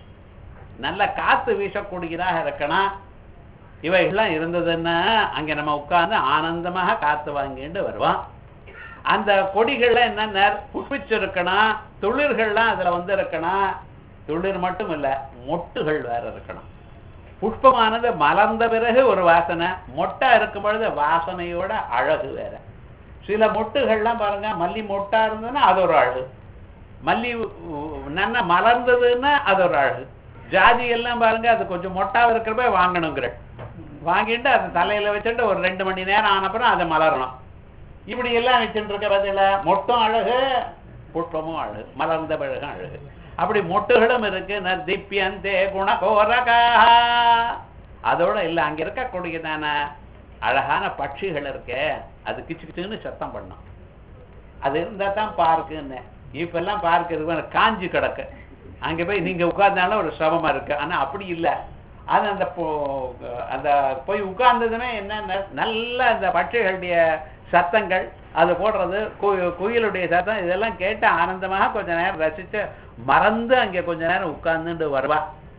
நல்ல காத்து வீசக்கூடியதாக இருக்கணும் இவைகள்லாம் இருந்ததுன்னா அங்க நம்ம உட்கார்ந்து ஆனந்தமாக காத்து வாங்கிட்டு வருவோம் அந்த கொடிகள்ல என்னென்ன புஷ்பிச்சிருக்கணும் துளிர்கள்லாம் அதுல வந்து இருக்கணும் துளிர் மட்டும் இல்ல மொட்டுகள் வேற இருக்கணும் புஷ்பமானது மலர்ந்த பிறகு ஒரு வாசனை மொட்டா இருக்கும் பொழுது வாசனையோட அழகு வேற சில மொட்டுகள்லாம் பாருங்க மல்லி மொட்டா இருந்ததுன்னா அது ஒரு அழகு மல்லி நன்ன மலர்ந்ததுன்னா அது ஒரு அழகு ஜாதி எல்லாம் பாருங்க அது கொஞ்சம் மொட்டாவ இருக்கிறப்ப வாங்கணுங்கிற வாங்கிட்டு அதை தலையில வச்சுட்டு ஒரு ரெண்டு மணி நேரம் ஆனப்புறம் அதை மலரணும் இப்படி எல்லாம் வச்சுட்டு இருக்க பதில மொட்டும் அழகு புஷ்பமும் அழகு மலர்ந்த பிழகும் அழகு அப்படி மொட்டுகளும் இருக்கு நதிப்பியந்தே குணகோரகா அதோட இல்ல அங்க இருக்கக்கூடியதான அழகான பட்சிகள் இருக்கே அது கிச்சு கிச்சுன்னு சத்தம் பண்ணும் அது இருந்தா தான் பார்க்குன்னு இப்ப எல்லாம் பார்க் இருக்கு காஞ்சி கிடக்கு அங்க போய் நீங்க உட்கார்ந்தாலும் ஒரு சிரமமா இருக்கு ஆனா அப்படி இல்ல அது அந்த போ- அந்த போய் உட்கார்ந்ததுமே என்ன நல்ல அந்த பட்சிகளுடைய சத்தங்கள் அது போடுறது கு- குயிலுடைய சத்தம் இதெல்லாம் கேட்டு ஆனந்தமாக கொஞ்ச நேரம் ரசிச்சு மறந்து அங்க கொஞ்ச நேரம் உட்கார்ந்துட்டு வருவா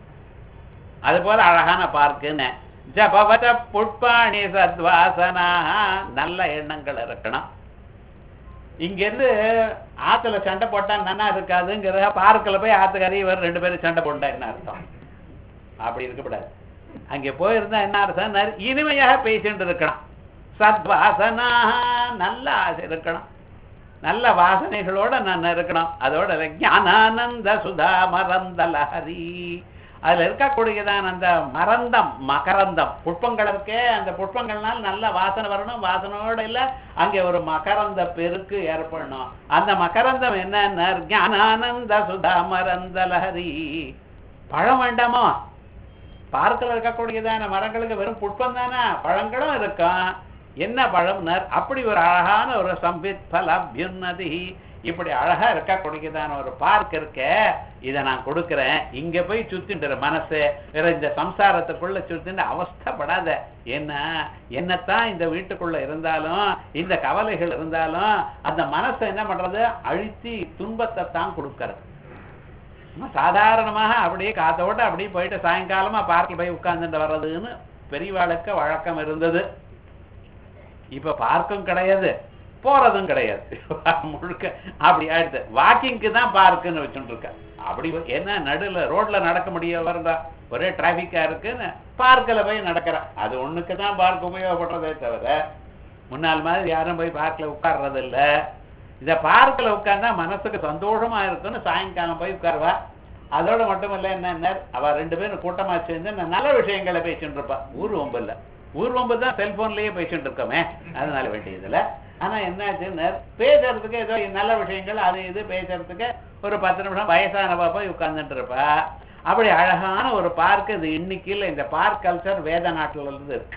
அது போல அழகான பார்க்குன்னு ஜபவத புட்பாணி சத்வாசனா நல்ல எண்ணங்கள் இருக்கணும் இங்க இருந்து ஆத்துல சண்டை போட்டா நன்னா இருக்காதுங்கிறத பார்க்கல போய் ஆத்துக்காரி இவர் ரெண்டு பேரும் சண்டை போட்டா என்ன அர்த்தம் அப்படி இருக்கக்கூடாது அங்க போயிருந்தா என்ன அர்த்தம் நறு- இனிமையாக பேசிட்டு இருக்கணும் சத்வாசனா நல்ல ஆசை இருக்கணும் நல்ல வாசனைகளோட நான் இருக்கணும் அதோட ஞானானந்த சுதா மரந்த லஹரி அதுல இருக்கக்கூடியதான் அந்த மரந்தம் மகரந்தம் புஷ்பங்கள் இருக்கே அந்த புஷ்பங்கள்னால நல்ல வாசனை வரணும் வாசனையோட இல்ல அங்கே ஒரு மகரந்த பெருக்கு ஏற்படணும் அந்த மகரந்தம் என்ன ஞானானந்த சுதா மரந்த லஹரி பழம் வேண்டாமோ பார்க்கல இருக்கக்கூடியதான மரங்களுக்கு வெறும் புஷ்பம் தானே பழங்களும் இருக்கும் என்ன பழம்னர் அப்படி ஒரு அழகான ஒரு சம்பித் பலபியுன்னதி இப்படி அழகா இருக்கக்கூடியதான ஒரு பார்க் இருக்க இதை நான் கொடுக்கிறேன் இங்க போய் சுத்திட்டு மனசு வேற இந்த சம்சாரத்துக்குள்ள சுத்திட்டு அவஸ்தைப்படாத என்ன என்னத்தான் இந்த வீட்டுக்குள்ள இருந்தாலும் இந்த கவலைகள் இருந்தாலும் அந்த மனசை என்ன பண்றது அழுத்தி துன்பத்தை தான் கொடுக்கறது சும்மா சாதாரணமாக அப்படியே காத்தோட அப்படியே போயிட்டு சாயங்காலமா பார்க்கில் போய் உட்கார்ந்துட்டு வர்றதுன்னு பெரியவாளுக்கு வழக்கம் இருந்தது இப்ப பார்க்கும் கிடையாது போறதும் கிடையாது முழுக்க அப்படி ஆயிடுது வாக்கிங்க்கு தான் பார்க்குன்னு வச்சுட்டு இருக்க அப்படி என்ன நடுல ரோட்ல நடக்க முடிய வருதா ஒரே டிராபிக்கா இருக்குன்னு பார்க்கில் போய் நடக்கிற அது ஒண்ணுக்கு தான் பார்க் உபயோகப்படுறதே தவிர முன்னால் மாதிரி யாரும் போய் பார்க்கில் உட்கார்றது இல்ல இந்த பார்க்கில் உட்கார்ந்தா மனசுக்கு சந்தோஷமா இருக்குன்னு சாயங்காலம் போய் உட்காருவா அதோட மட்டும் இல்ல என்ன அவ ரெண்டு பேரும் கூட்டமா சேர்ந்து ந- நல்ல விஷயங்களை பேசிட்டு இருப்பா ஊர் வம்பு இல்ல ஊர் வம்பு தான் செல்போன்லயே பேசிட்டு இருக்கோமே அதனால வேண்டியதுல ஆனா என்னாச்சுன்னு பேசுறதுக்கு ஏதோ நல்ல விஷயங்கள் அது இது பேசுறதுக்கு ஒரு பத்து நிமிஷம் வயசானவா போய் உட்கார்ந்துட்டு இருப்பா அப்படி அழகான ஒரு பார்க் இது இன்னைக்கு இல்ல இந்த பார்க் கல்ச்சர் வேத நாட்டுல இருந்து இருக்கு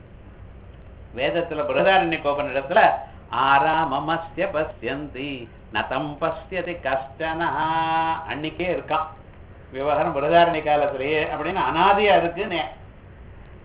வேதத்துல பிரதாரண்ய கோபனிடத்துல ஆராமமஸ்ய பஸ்யந்தி நதம் பஸ்யதி கஷ்டனா அன்னைக்கே இருக்கான் விவகாரம் பிரதாரணி காலத்திலேயே அப்படின்னு அனாதியா இருக்குன்னு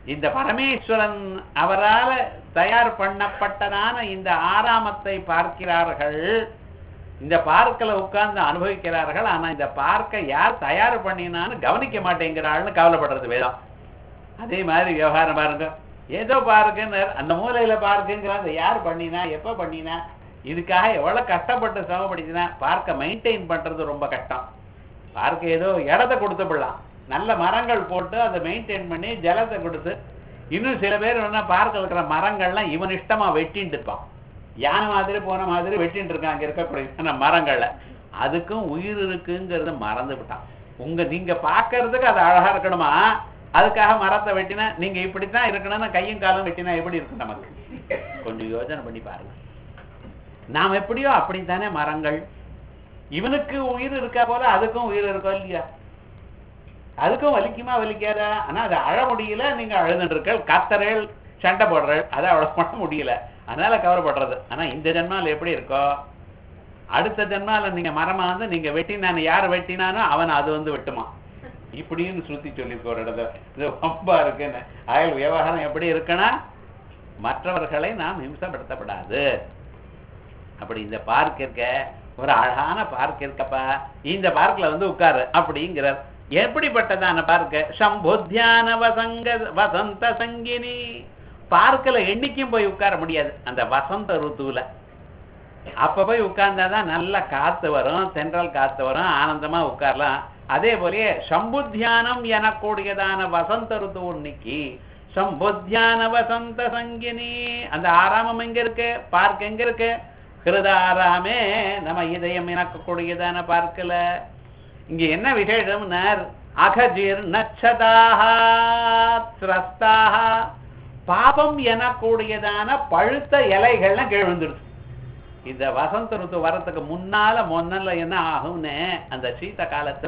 இந்த பரமேஸ்வரன் அவரால தயார் பண்ணப்பட்டதான இந்த ஆராமத்தை பார்க்கிறார்கள் இந்த பார்க்கல உட்கார்ந்து அனுபவிக்கிறார்கள் ஆனா இந்த பார்க்க யார் தயார் பண்ணினான்னு கவனிக்க மாட்டேங்கிறாள்னு கவலைப்படுறது வேதம் அதே மாதிரி விவகாரம் பாருங்க ஏதோ பார்க்குன்னு அந்த மூலையில பார்க்குங்கிற அந்த யார் பண்ணினா எப்ப பண்ணினா இதுக்காக எவ்வளவு கஷ்டப்பட்டு சிரமப்படுத்தினா பார்க்க மெயின்டைன் பண்றது ரொம்ப கஷ்டம் பார்க்க ஏதோ இடத்த கொடுத்து விடலாம் நல்ல மரங்கள் போட்டு அதை மெயின்டைன் பண்ணி ஜலத்தை கொடுத்து இன்னும் சில பேர் என்ன பார்க்க இருக்கிற மரங்கள்லாம் இவன் இஷ்டமா வெட்டிட்டு இருப்பான் யானை மாதிரி போன மாதிரி வெட்டிட்டு இருக்கான் அங்க இருக்கக்கூடிய மரங்கள்ல அதுக்கும் உயிர் இருக்குங்கிறத மறந்து விட்டான் உங்க நீங்க பார்க்கறதுக்கு அது அழகா இருக்கணுமா அதுக்காக மரத்தை வெட்டினா நீங்க இப்படித்தான் இருக்கணும்னா கையும் காலும் வெட்டினா எப்படி இருக்கும் நமக்கு கொஞ்சம் யோசனை பண்ணி பாருங்க நாம் எப்படியோ அப்படித்தானே மரங்கள் இவனுக்கு உயிர் இருக்கா போல அதுக்கும் உயிர் இருக்கோ இல்லையா அதுக்கும் வலிக்குமா வலிக்காதா ஆனா அது அழ முடியல நீங்க அழுதுட்டு இருக்க கத்தரேள் சண்டை போடுறேள் அதை அவ்வளவு பண்ண முடியல அதனால கவலைப்படுறது ஆனா இந்த ஜென்மால எப்படி இருக்கோ அடுத்த ஜென்மால நீங்க மரமா வந்து நீங்க வெட்டினான்னு யார் வெட்டினானோ அவன் அது வந்து வெட்டுமா இப்படின்னு சுத்தி சொல்லியிருக்க ஒரு இடத்துல இது ரொம்ப இருக்குன்னு அயல் விவகாரம் எப்படி இருக்குன்னா மற்றவர்களை நாம் ஹிம்சப்படுத்தப்படாது அப்படி இந்த பார்க் இருக்க ஒரு அழகான பார்க் இருக்கப்பா இந்த பார்க்ல வந்து உட்காரு அப்படிங்கிறார் எப்படிப்பட்டதான பார்க்க சம்புத்தியான வசங்க வசந்த சங்கினி பார்க்கல என்னைக்கும் போய் உட்கார முடியாது அந்த வசந்த ருத்துவுல அப்ப போய் உட்கார்ந்தாதான் நல்ல காத்து வரும் சென்ட்ரல் காத்து வரும் ஆனந்தமா உட்காரலாம் அதே போலயே சம்புத்தியானம் எனக்கூடியதான வசந்த ருத்து இன்னைக்கு சம்புத்தியான வசந்த சங்கினி அந்த ஆராமம் எங்க இருக்கு பார்க் எங்க இருக்கு ஹிருதாராமே நம்ம இதயம் எனக்கூடியதான பார்க்கல இங்க என்ன விசேஷம்னார் அகஜீர் நச்சதாக திரஸ்தாக பாபம் எனக்கூடியதான பழுத்த இலைகள்லாம் கீழ் விழுந்துடுது இந்த வசந்த ருத்து வரத்துக்கு முன்னால முன்னல்ல என்ன ஆகும்னு அந்த சீத்த காலத்துல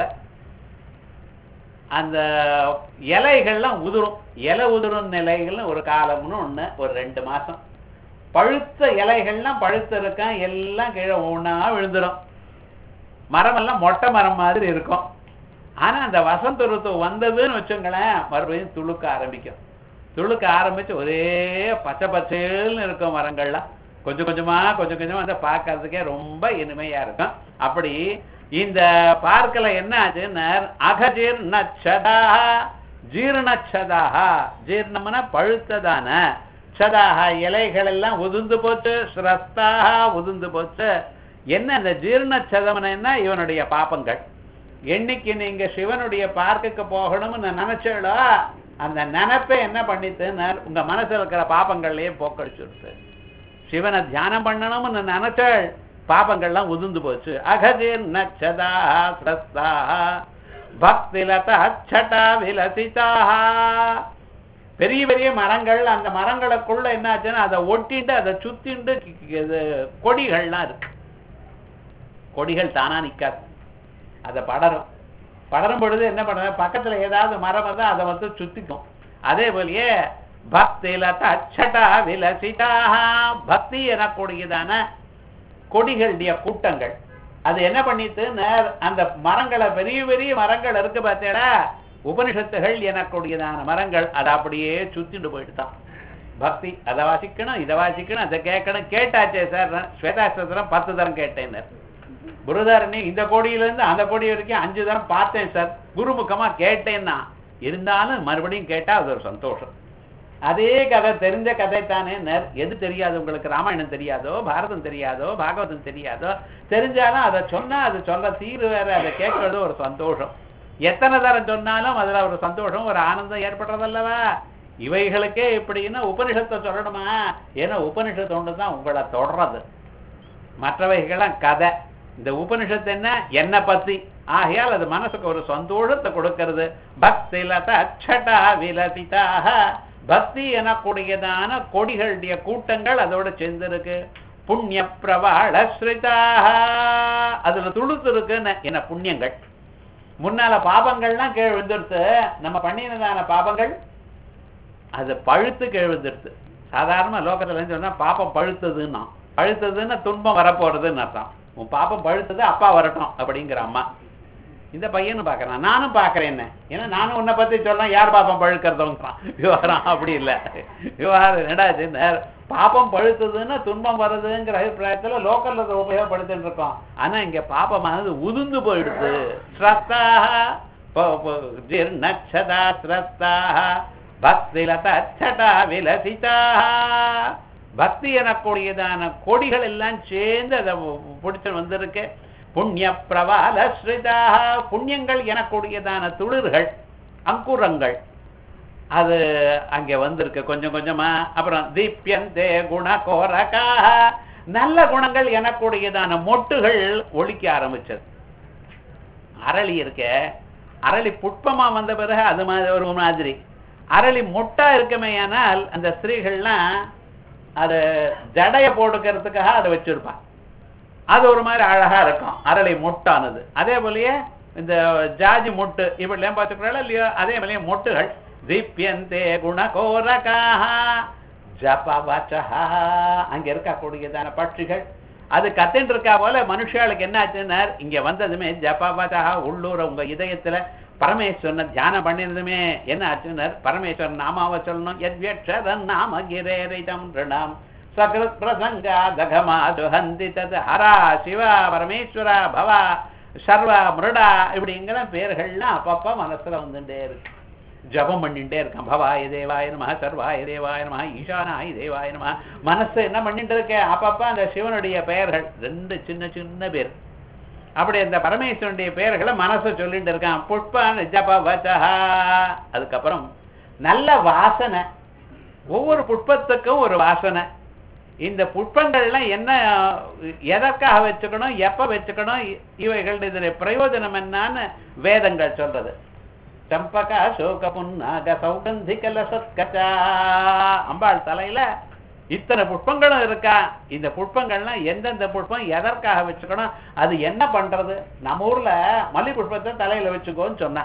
அந்த இலைகள்லாம் உதிரும் இலை உதிரும் நிலைகள்னு ஒரு காலம்னு ஒண்ணு ஒரு ரெண்டு மாசம் பழுத்த இலைகள்லாம் பழுத்து இருக்கான் எல்லாம் கீழே ஒண்ணா விழுந்துடும் மரமெல்லாம் மொட்டை மரம் மாதிரி இருக்கும் ஆனா அந்த வசந்த ருத்து வந்ததுன்னு வச்சுங்களேன் மறுபடியும் துளுக்க ஆரம்பிக்கும் துளுக்க ஆரம்பிச்சு ஒரே பச்சை பச்சேல்னு இருக்கும் மரங்கள்லாம் கொஞ்சம் கொஞ்சமா கொஞ்சம் கொஞ்சமா வந்து பார்க்கறதுக்கே ரொம்ப இனிமையா இருக்கும் அப்படி இந்த பார்க்கல என்ன ஆச்சுன்னா அகஜீர் நச்சதா ஜீர்ணச்சதாக ஜீர்ணம்னா பழுத்ததான சதாக இலைகள் எல்லாம் உதிர்ந்து போச்சு சிரஸ்தாக உதிர்ந்து போச்சு என்ன இந்த ஜீர்ணச்சதம்னா என்ன இவனுடைய பாப்பங்கள் என்னைக்கு நீங்க சிவனுடைய பார்க்குக்கு போகணும்னு நினைச்சீங்களோ அந்த நினைப்பை என்ன பண்ணிட்டுன்னு உங்க மனசுல இருக்கிற பாப்பங்கள்லயே போக்கடிச்சுடுச்சு சிவனை தியானம் பண்ணணும்னு நினைச்சாள் பாபங்கள்லாம் உதிர்ந்து போச்சு அகஜீர் நச்சதா சிரஸ்தா பக்திலத அச்சட்டா விலசிதாக பெரிய பெரிய மரங்கள் அந்த மரங்களுக்குள்ள என்ன ஆச்சுன்னா அதை ஒட்டிட்டு அதை சுத்திண்டு இது கொடிகள்லாம் இருக்கு கொடிகள் தானா நிக்காது அதை படரும் படரும் பொழுது என்ன பண்ண பக்கத்துல ஏதாவது மரம் வந்து அதை வந்து சுத்திக்கும் அதே போலயே பக்தில தச்சட்டா விலசிதாக பக்தி எனக்கூடியதான கொடிகளுடைய கூட்டங்கள் அது என்ன பண்ணிட்டு நேர் அந்த மரங்களை பெரிய பெரிய மரங்கள் இருக்கு பார்த்தேடா உபனிஷத்துகள் எனக்கூடியதான மரங்கள் அதை அப்படியே சுத்திட்டு போயிட்டுதான் பக்தி அதை வாசிக்கணும் இதை வாசிக்கணும் அதை கேட்கணும் கேட்டாச்சே சார் ஸ்வேதாஸ்திரம் பத்து தரம் கேட்டேன் குருதாரணி இந்த கோடியிலிருந்து அந்த கோடி வரைக்கும் அஞ்சு தரம் பார்த்தேன் சார் குருமுகமா கேட்டேன்னா இருந்தாலும் மறுபடியும் கேட்டா அது ஒரு சந்தோஷம் அதே கதை தெரிஞ்ச கதை தானே நர் எது தெரியாது உங்களுக்கு ராமாயணம் தெரியாதோ பாரதம் தெரியாதோ பாகவதம் தெரியாதோ தெரிஞ்சாலும் அதை சொன்னா அது சொல்ல தீரு வேற அதை கேட்கறது ஒரு சந்தோஷம் எத்தனை தரம் சொன்னாலும் அதுல ஒரு சந்தோஷம் ஒரு ஆனந்தம் ஏற்படுறதல்லவா இவைகளுக்கே இப்படின்னா உபனிஷத்தை சொல்லணுமா ஏன்னா உபனிஷத்து ஒன்று தான் உங்களை தொடர்றது மற்றவைகள்லாம் கதை இந்த உபனிஷத்து என்ன என்ன பத்தி ஆகையால் அது மனசுக்கு ஒரு சந்தோஷத்தை கொடுக்கிறது பக்தி லத அச்சட்டா விலசிதாக பக்தி எனக்கூடியதான கொடிகளுடைய கூட்டங்கள் அதோட சேர்ந்திருக்கு புண்ணிய பிரபாள ஸ்ரிதாக அதுல துளுத்து இருக்குன்னு என்ன புண்ணியங்கள் முன்னால பாபங்கள்லாம் கீழ் விழுந்துருத்து நம்ம பண்ணினதான பாபங்கள் அது பழுத்து கீழ் விழுந்துருத்து சாதாரண லோகத்துல இருந்து சொன்னா பாப்பம் பழுத்ததுன்னா பழுத்ததுன்னா துன்பம் வரப்போறதுன்னு அர்த்தம் உன் பாப்பம் பழுத்தது அப்பா வரட்டும் அப்படிங்கிற அம்மா இந்த பையனும் பார்க்கறான் நானும் பார்க்கறேன் என்ன ஏன்னா நானும் உன்னை பத்தி சொல்றேன் யார் பாப்பம் பழுக்கிறதவங்கிறான் விவகாரம் அப்படி இல்லை விவகாரம் என்னடா இது நேர் பாப்பம் பழுத்ததுன்னா துன்பம் வருதுங்கிற அபிப்பிராயத்துல லோக்கல்ல அதை உபயோகப்படுத்திட்டு இருக்கோம் ஆனா இங்க பாப்பமானது உதிர்ந்து போயிடுது ஸ்ரஸ்தாக ஜீர்ணச்சதா ஸ்ரஸ்தாக பக்திலதா விலசிதா பக்தி எனக்கூடியதான கொடிகள் எல்லாம் சேர்ந்து அதை பிடிச்சு வந்திருக்கு புண்ணிய பிரபால ஸ்ரிதாக புண்ணியங்கள் எனக்கூடியதான துளிர்கள் அங்குரங்கள் அது அங்க வந்திருக்கு கொஞ்சம் கொஞ்சமா அப்புறம் தீப்யந்தே குண கோரகாக நல்ல குணங்கள் எனக்கூடியதான மொட்டுகள் ஒழிக்க ஆரம்பிச்சது அரளி இருக்க அரளி புட்பமா வந்த பிறகு அது மாதிரி ஒரு மாதிரி அரளி மொட்டா இருக்குமேயானால் அந்த ஸ்திரீகள்லாம் அதை ஜடைய போட்டுக்கிறதுக்காக அதை வச்சிருப்பான் அது ஒரு மாதிரி அழகா இருக்கும் அரளி மொட்டானது அதே போலயே இந்த ஜாஜி மொட்டு இப்படிலாம் பார்த்துக்கிறாள் இல்லையோ அதே போலயே மொட்டுகள் தீப்யந்தே குணகோரகாக ஜபவச்சஹா அங்க இருக்கக்கூடியதான பட்சிகள் அது கத்தின்னு இருக்கா போல மனுஷாளுக்கு என்ன ஆச்சுன்னா இங்க வந்ததுமே ஜபவச்சஹா உள்ளூர உங்க இதயத்துல பரமேஸ்வரனை தியானம் பண்ணினதுமே என்ன ஆச்சுன்னா பரமேஸ்வரன் நாமாவை சொல்லணும் எத்யக்ஷரன் நாம கிரேரிதம் ரிணம் சகிருத் பிரசங்கா தகமாது ஹந்தி தத் ஹரா சிவா பரமேஸ்வரா பவா சர்வா மிருடா இப்படிங்கிற பேர்கள்லாம் அப்பப்ப மனசுல வந்துட்டே இருக்கு ஜபம் பண்ணிட்டே இருக்கான் பவாய தேவாய நம சர்வாய தேவாய நம ஈசானாய தேவாய நம மனசு என்ன பண்ணிட்டு இருக்க அப்பப்ப அந்த சிவனுடைய பெயர்கள் ரெண்டு சின்ன சின்ன பேர் அப்படி அந்த பரமேஸ்வரனுடைய பெயர்களை மனசு சொல்லிட்டு இருக்கான் புஷ்பான் ஜப வச்சஹா அதுக்கப்புறம் நல்ல வாசனை ஒவ்வொரு புஷ்பத்துக்கும் ஒரு வாசனை இந்த புஷ்பங்கள்லாம் என்ன எதற்காக வச்சுக்கணும் எப்ப வச்சுக்கணும் இ- இவைகள் இதுல பிரயோஜனம் என்னன்னு வேதங்கள் சொல்றது சம்பக சோக புன்னாக சௌகந்திக லசத்கச்சா அம்பாள் தலையில இத்தனை புஷ்பங்களும் இருக்கா இந்த புஷ்பங்கள்லாம் எந்தெந்த புஷ்பம் எதற்காக வச்சுக்கணும் அது என்ன பண்றது நம்ம ஊர்ல மல்லி புஷ்பத்தை தலையில வச்சுக்கோன்னு சொன்னா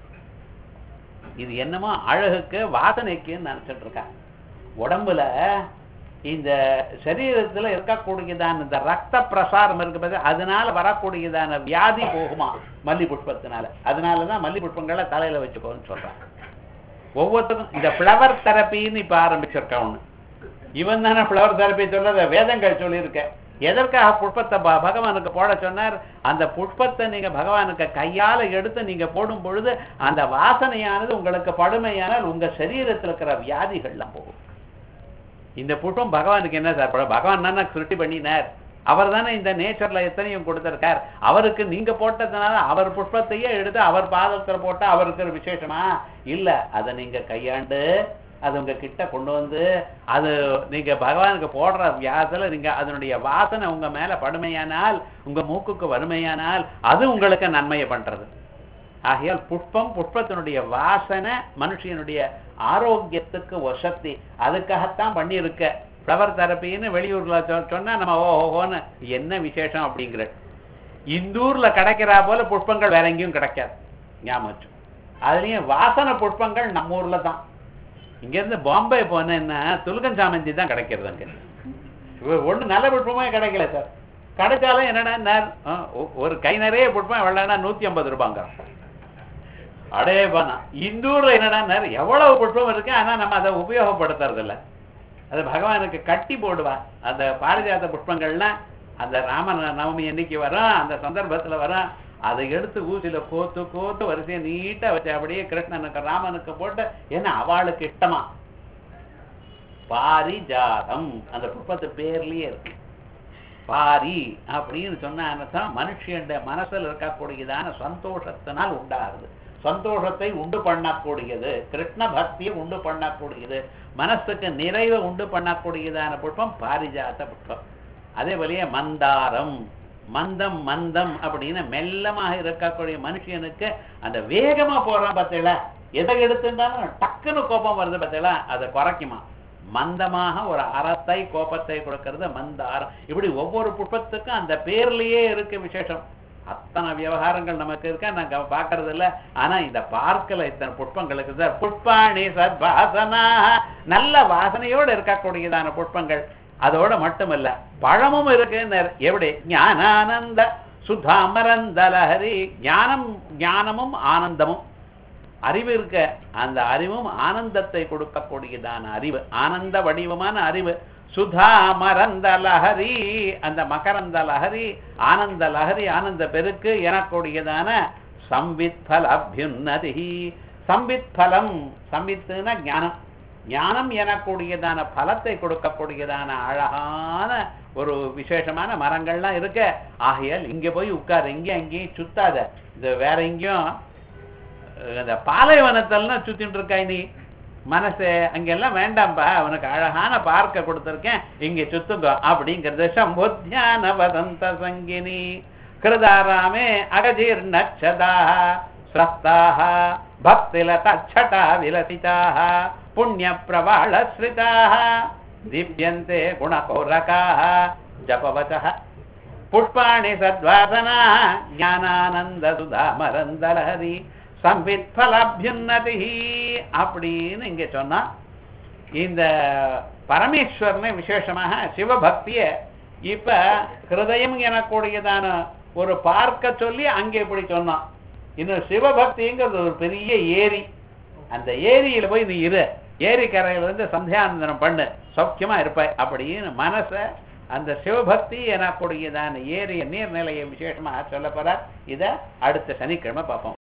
இது என்னமோ அழகுக்கு வாசனைக்குன்னு நினைச்சிட்டு இருக்கா உடம்புல இந்த சரீரத்துல இருக்கக்கூடியதான இந்த ரத்த பிரசாரம் இருக்கு பாத்தீங்களா, அதனால வரக்கூடியதான வியாதி போகுமா மல்லி புஷ்பத்தினால அதனாலதான் மல்லி புஷ்பங்களை தலையில வச்சுக்கோன்னு சொல்றாங்க ஒவ்வொருத்தருக்கும் இந்த ஃப்ளவர் தெரப்பின்னு இப்ப ஆரம்பிச்சிருக்கா ஒண்ணு இவன் தானே ஃப்ளவர் தெரப்பி சொல்றத வேதங்கள் சொல்லியிருக்க எதற்காக புஷ்பத்தை ப- பகவானுக்கு போட சொன்னார் அந்த புஷ்பத்தை நீங்க பகவானுக்கு கையால எடுத்து நீங்க போடும் பொழுது அந்த வாசனையானது உங்களுக்கு படுமையானால் உங்க சரீரத்தில் இருக்கிற வியாதிகள்லாம் போகும் இந்த புஷ்பம் பகவானுக்கு என்ன சார் ப- பகவான் தானே சிருஷ்டி பண்ணினார் அவர் தானே இந்த நேச்சர்ல எத்தனையும் கொடுத்திருக்கார் அவருக்கு நீங்க போட்டதுனால அவர் புஷ்பத்தையே எடுத்து அவர் பாதத்துல போட்டா அவருக்கு ஒரு விசேஷமா இல்ல அதை நீங்க கையாண்டு அது உங்க கிட்ட கொண்டு வந்து அது நீங்க பகவானுக்கு போடுற வியாசத்துல நீங்க அதனுடைய வாசனை உங்க மேல படுமையானால் உங்க மூக்குக்கு வறுமையானால் அது உங்களுக்கு நன்மையை பண்றது ஆகையால் புஷ்பம் புஷ்பத்தினுடைய வாசனை மனுஷனுடைய ஆரோக்கியத்துக்கு வசத்தி அதுக்காகத்தான் பண்ணியிருக்க ஃப்ளவர் தெரப்பின்னு வெளியூர்ல சொ- சொன்னா நம்ம ஓஹோன்னு என்ன விசேஷம் அப்படிங்கிற இந்தூர்ல கிடைக்கிறா போல புஷ்பங்கள் வேற எங்கேயும் கிடைக்காது ஞாபகம் வச்சு அதுலயும் வாசனை புஷ்பங்கள் நம்ம ஊர்ல தான் இங்க இருந்து பாம்பே போனேன்னா துலுகன் சாமந்தி தான் கிடைக்கிறது அங்க ஒண்ணு நல்ல புஷ்பமே கிடைக்கல சார் கிடைச்சாலும் என்னன்னா நர்- ஆ, ஒ- ஒரு கை நிறைய புஷ்பம் எவ்வளோனா நூத்தி ஐம்பது ரூபாங்க அடே பண்ணா இந்தூர்ல என்னன்னா எவ்வளவு புஷ்பம் இருக்கு ஆனா நம்ம அதை உபயோகப்படுத்துறது இல்ல அது பகவானுக்கு கட்டி போடுவா அந்த பாரிஜாத புஷ்பங்கள்லாம் அந்த ராமன் நவமி என்னைக்கு வரும் அந்த சந்தர்ப்பத்துல வரும் அதை எடுத்து ஊசியில கோத்து கோத்து வரிசையை நீட்டா வச்சு அப்படியே கிருஷ்ணனுக்கு ராமனுக்கு போட்டு ஏன்னா அவளுக்கு இஷ்டமா பாரிஜாதம் அந்த புஷ்பத்து பேர்லயே இருக்கு பாரி அப்படின்னு சொன்னா மனுஷனுடைய மனசுல இருக்கக்கூடியதான சந்தோஷத்தினால் உண்டாகுது சந்தோஷத்தை உண்டு பண்ணக்கூடியது கிருஷ்ண பக்தியை உண்டு பண்ணக்கூடியது மனசுக்கு நிறைவை உண்டு பண்ணக்கூடியதான புஷ்பம் பாரிஜாத புஷ்பம் அதே போலயே மந்தாரம் மந்தம் மந்தம் அப்படின்னு மெல்லமாக இருக்கக்கூடிய மனுஷனுக்கு அந்த வேகமா போறான் பார்த்தீங்களா எதை எடுத்துட்டாலும் டக்குன்னு கோபம் வருது பார்த்தீங்களா அதை குறைக்குமா மந்தமாக ஒரு அறத்தை கோபத்தை கொடுக்கறது மந்தாரம் இப்படி ஒவ்வொரு புஷ்பத்துக்கும் அந்த பேர்லயே இருக்கு விசேஷம் அத்தனை விவகாரங்கள் நமக்கு இருக்க நாங்க பார்க்கறது இல்ல ஆனா இந்த பார்க்கல இத்தனை புஷ்பங்களுக்கு சார் புஷ்பாணி சத்வாசனா நல்ல வாசனையோடு இருக்கக்கூடியதான புஷ்பங்கள் அதோட மட்டுமல்ல பழமும் இருக்கு எப்படி ஞானானந்த சுதாமரந்தலஹரி ஞானம் ஞானமும் ஆனந்தமும் அறிவு இருக்க அந்த அறிவும் ஆனந்தத்தை கொடுக்கக்கூடியதான அறிவு ஆனந்த வடிவமான அறிவு சுதா மரந்த லஹரி அந்த மகரந்த லஹரி ஆனந்த லஹரி ஆனந்த பெருக்கு எனக்கூடியதான சம்வித் பல அபியுன்னதி சம்வித் பலம் சம்வித்துனா ஞானம் ஞானம் எனக்கூடியதான பலத்தை கொடுக்கக்கூடியதான அழகான ஒரு விசேஷமான மரங்கள்லாம் இருக்க ஆகையால் இங்க போய் உட்காரு இங்கே அங்கேயும் சுத்தாத இது வேற எங்கேயும் இந்த பாலைவனத்தெல்லாம் சுத்திட்டு இருக்காய் நீ மனசு அங்கெல்லாம் வேண்டாம்பா உனக்கு அழகான பார்க்க கொடுத்துருக்கேன் இங்க சுத்துங்க அப்படிங்கிறது சம்போத்தியான வதந்த சங்கினி கிருதாராமே அகஜீர்ணச்சதாக ஸ்ரஸ்தாக பக்திலதா விலசிதாக புண்ணிய பிரவாளஸ்ரிதாக திவ்யந்தே குணகௌரகாः ஜபவச்சः புஷ்பாணி சத்வாசனா ஞானானந்த சுதாமரந்தலஹரி சம்பித் பலாபியுன்னதி அப்படின்னு இங்க சொன்னா இந்த பரமேஸ்வரனை விசேஷமாக சிவபக்திய இப்ப ஹிருதயம் எனக்கூடியதான ஒரு பார்க்க சொல்லி அங்கே இப்படி சொன்னான் இன்னும் சிவபக்திங்கிறது ஒரு பெரிய ஏரி அந்த ஏரியில போய் நீ இரு ஏரி கரையில இருந்து சந்தியானந்தனம் பண்ணு சௌக்கியமா இருப்பாய் அப்படின்னு மனச அந்த சிவபக்தி எனக்கூடியதான ஏரிய நீர்நிலையை விசேஷமாக சொல்ல போறார் இதை அடுத்த சனிக்கிழமை பார்ப்போம்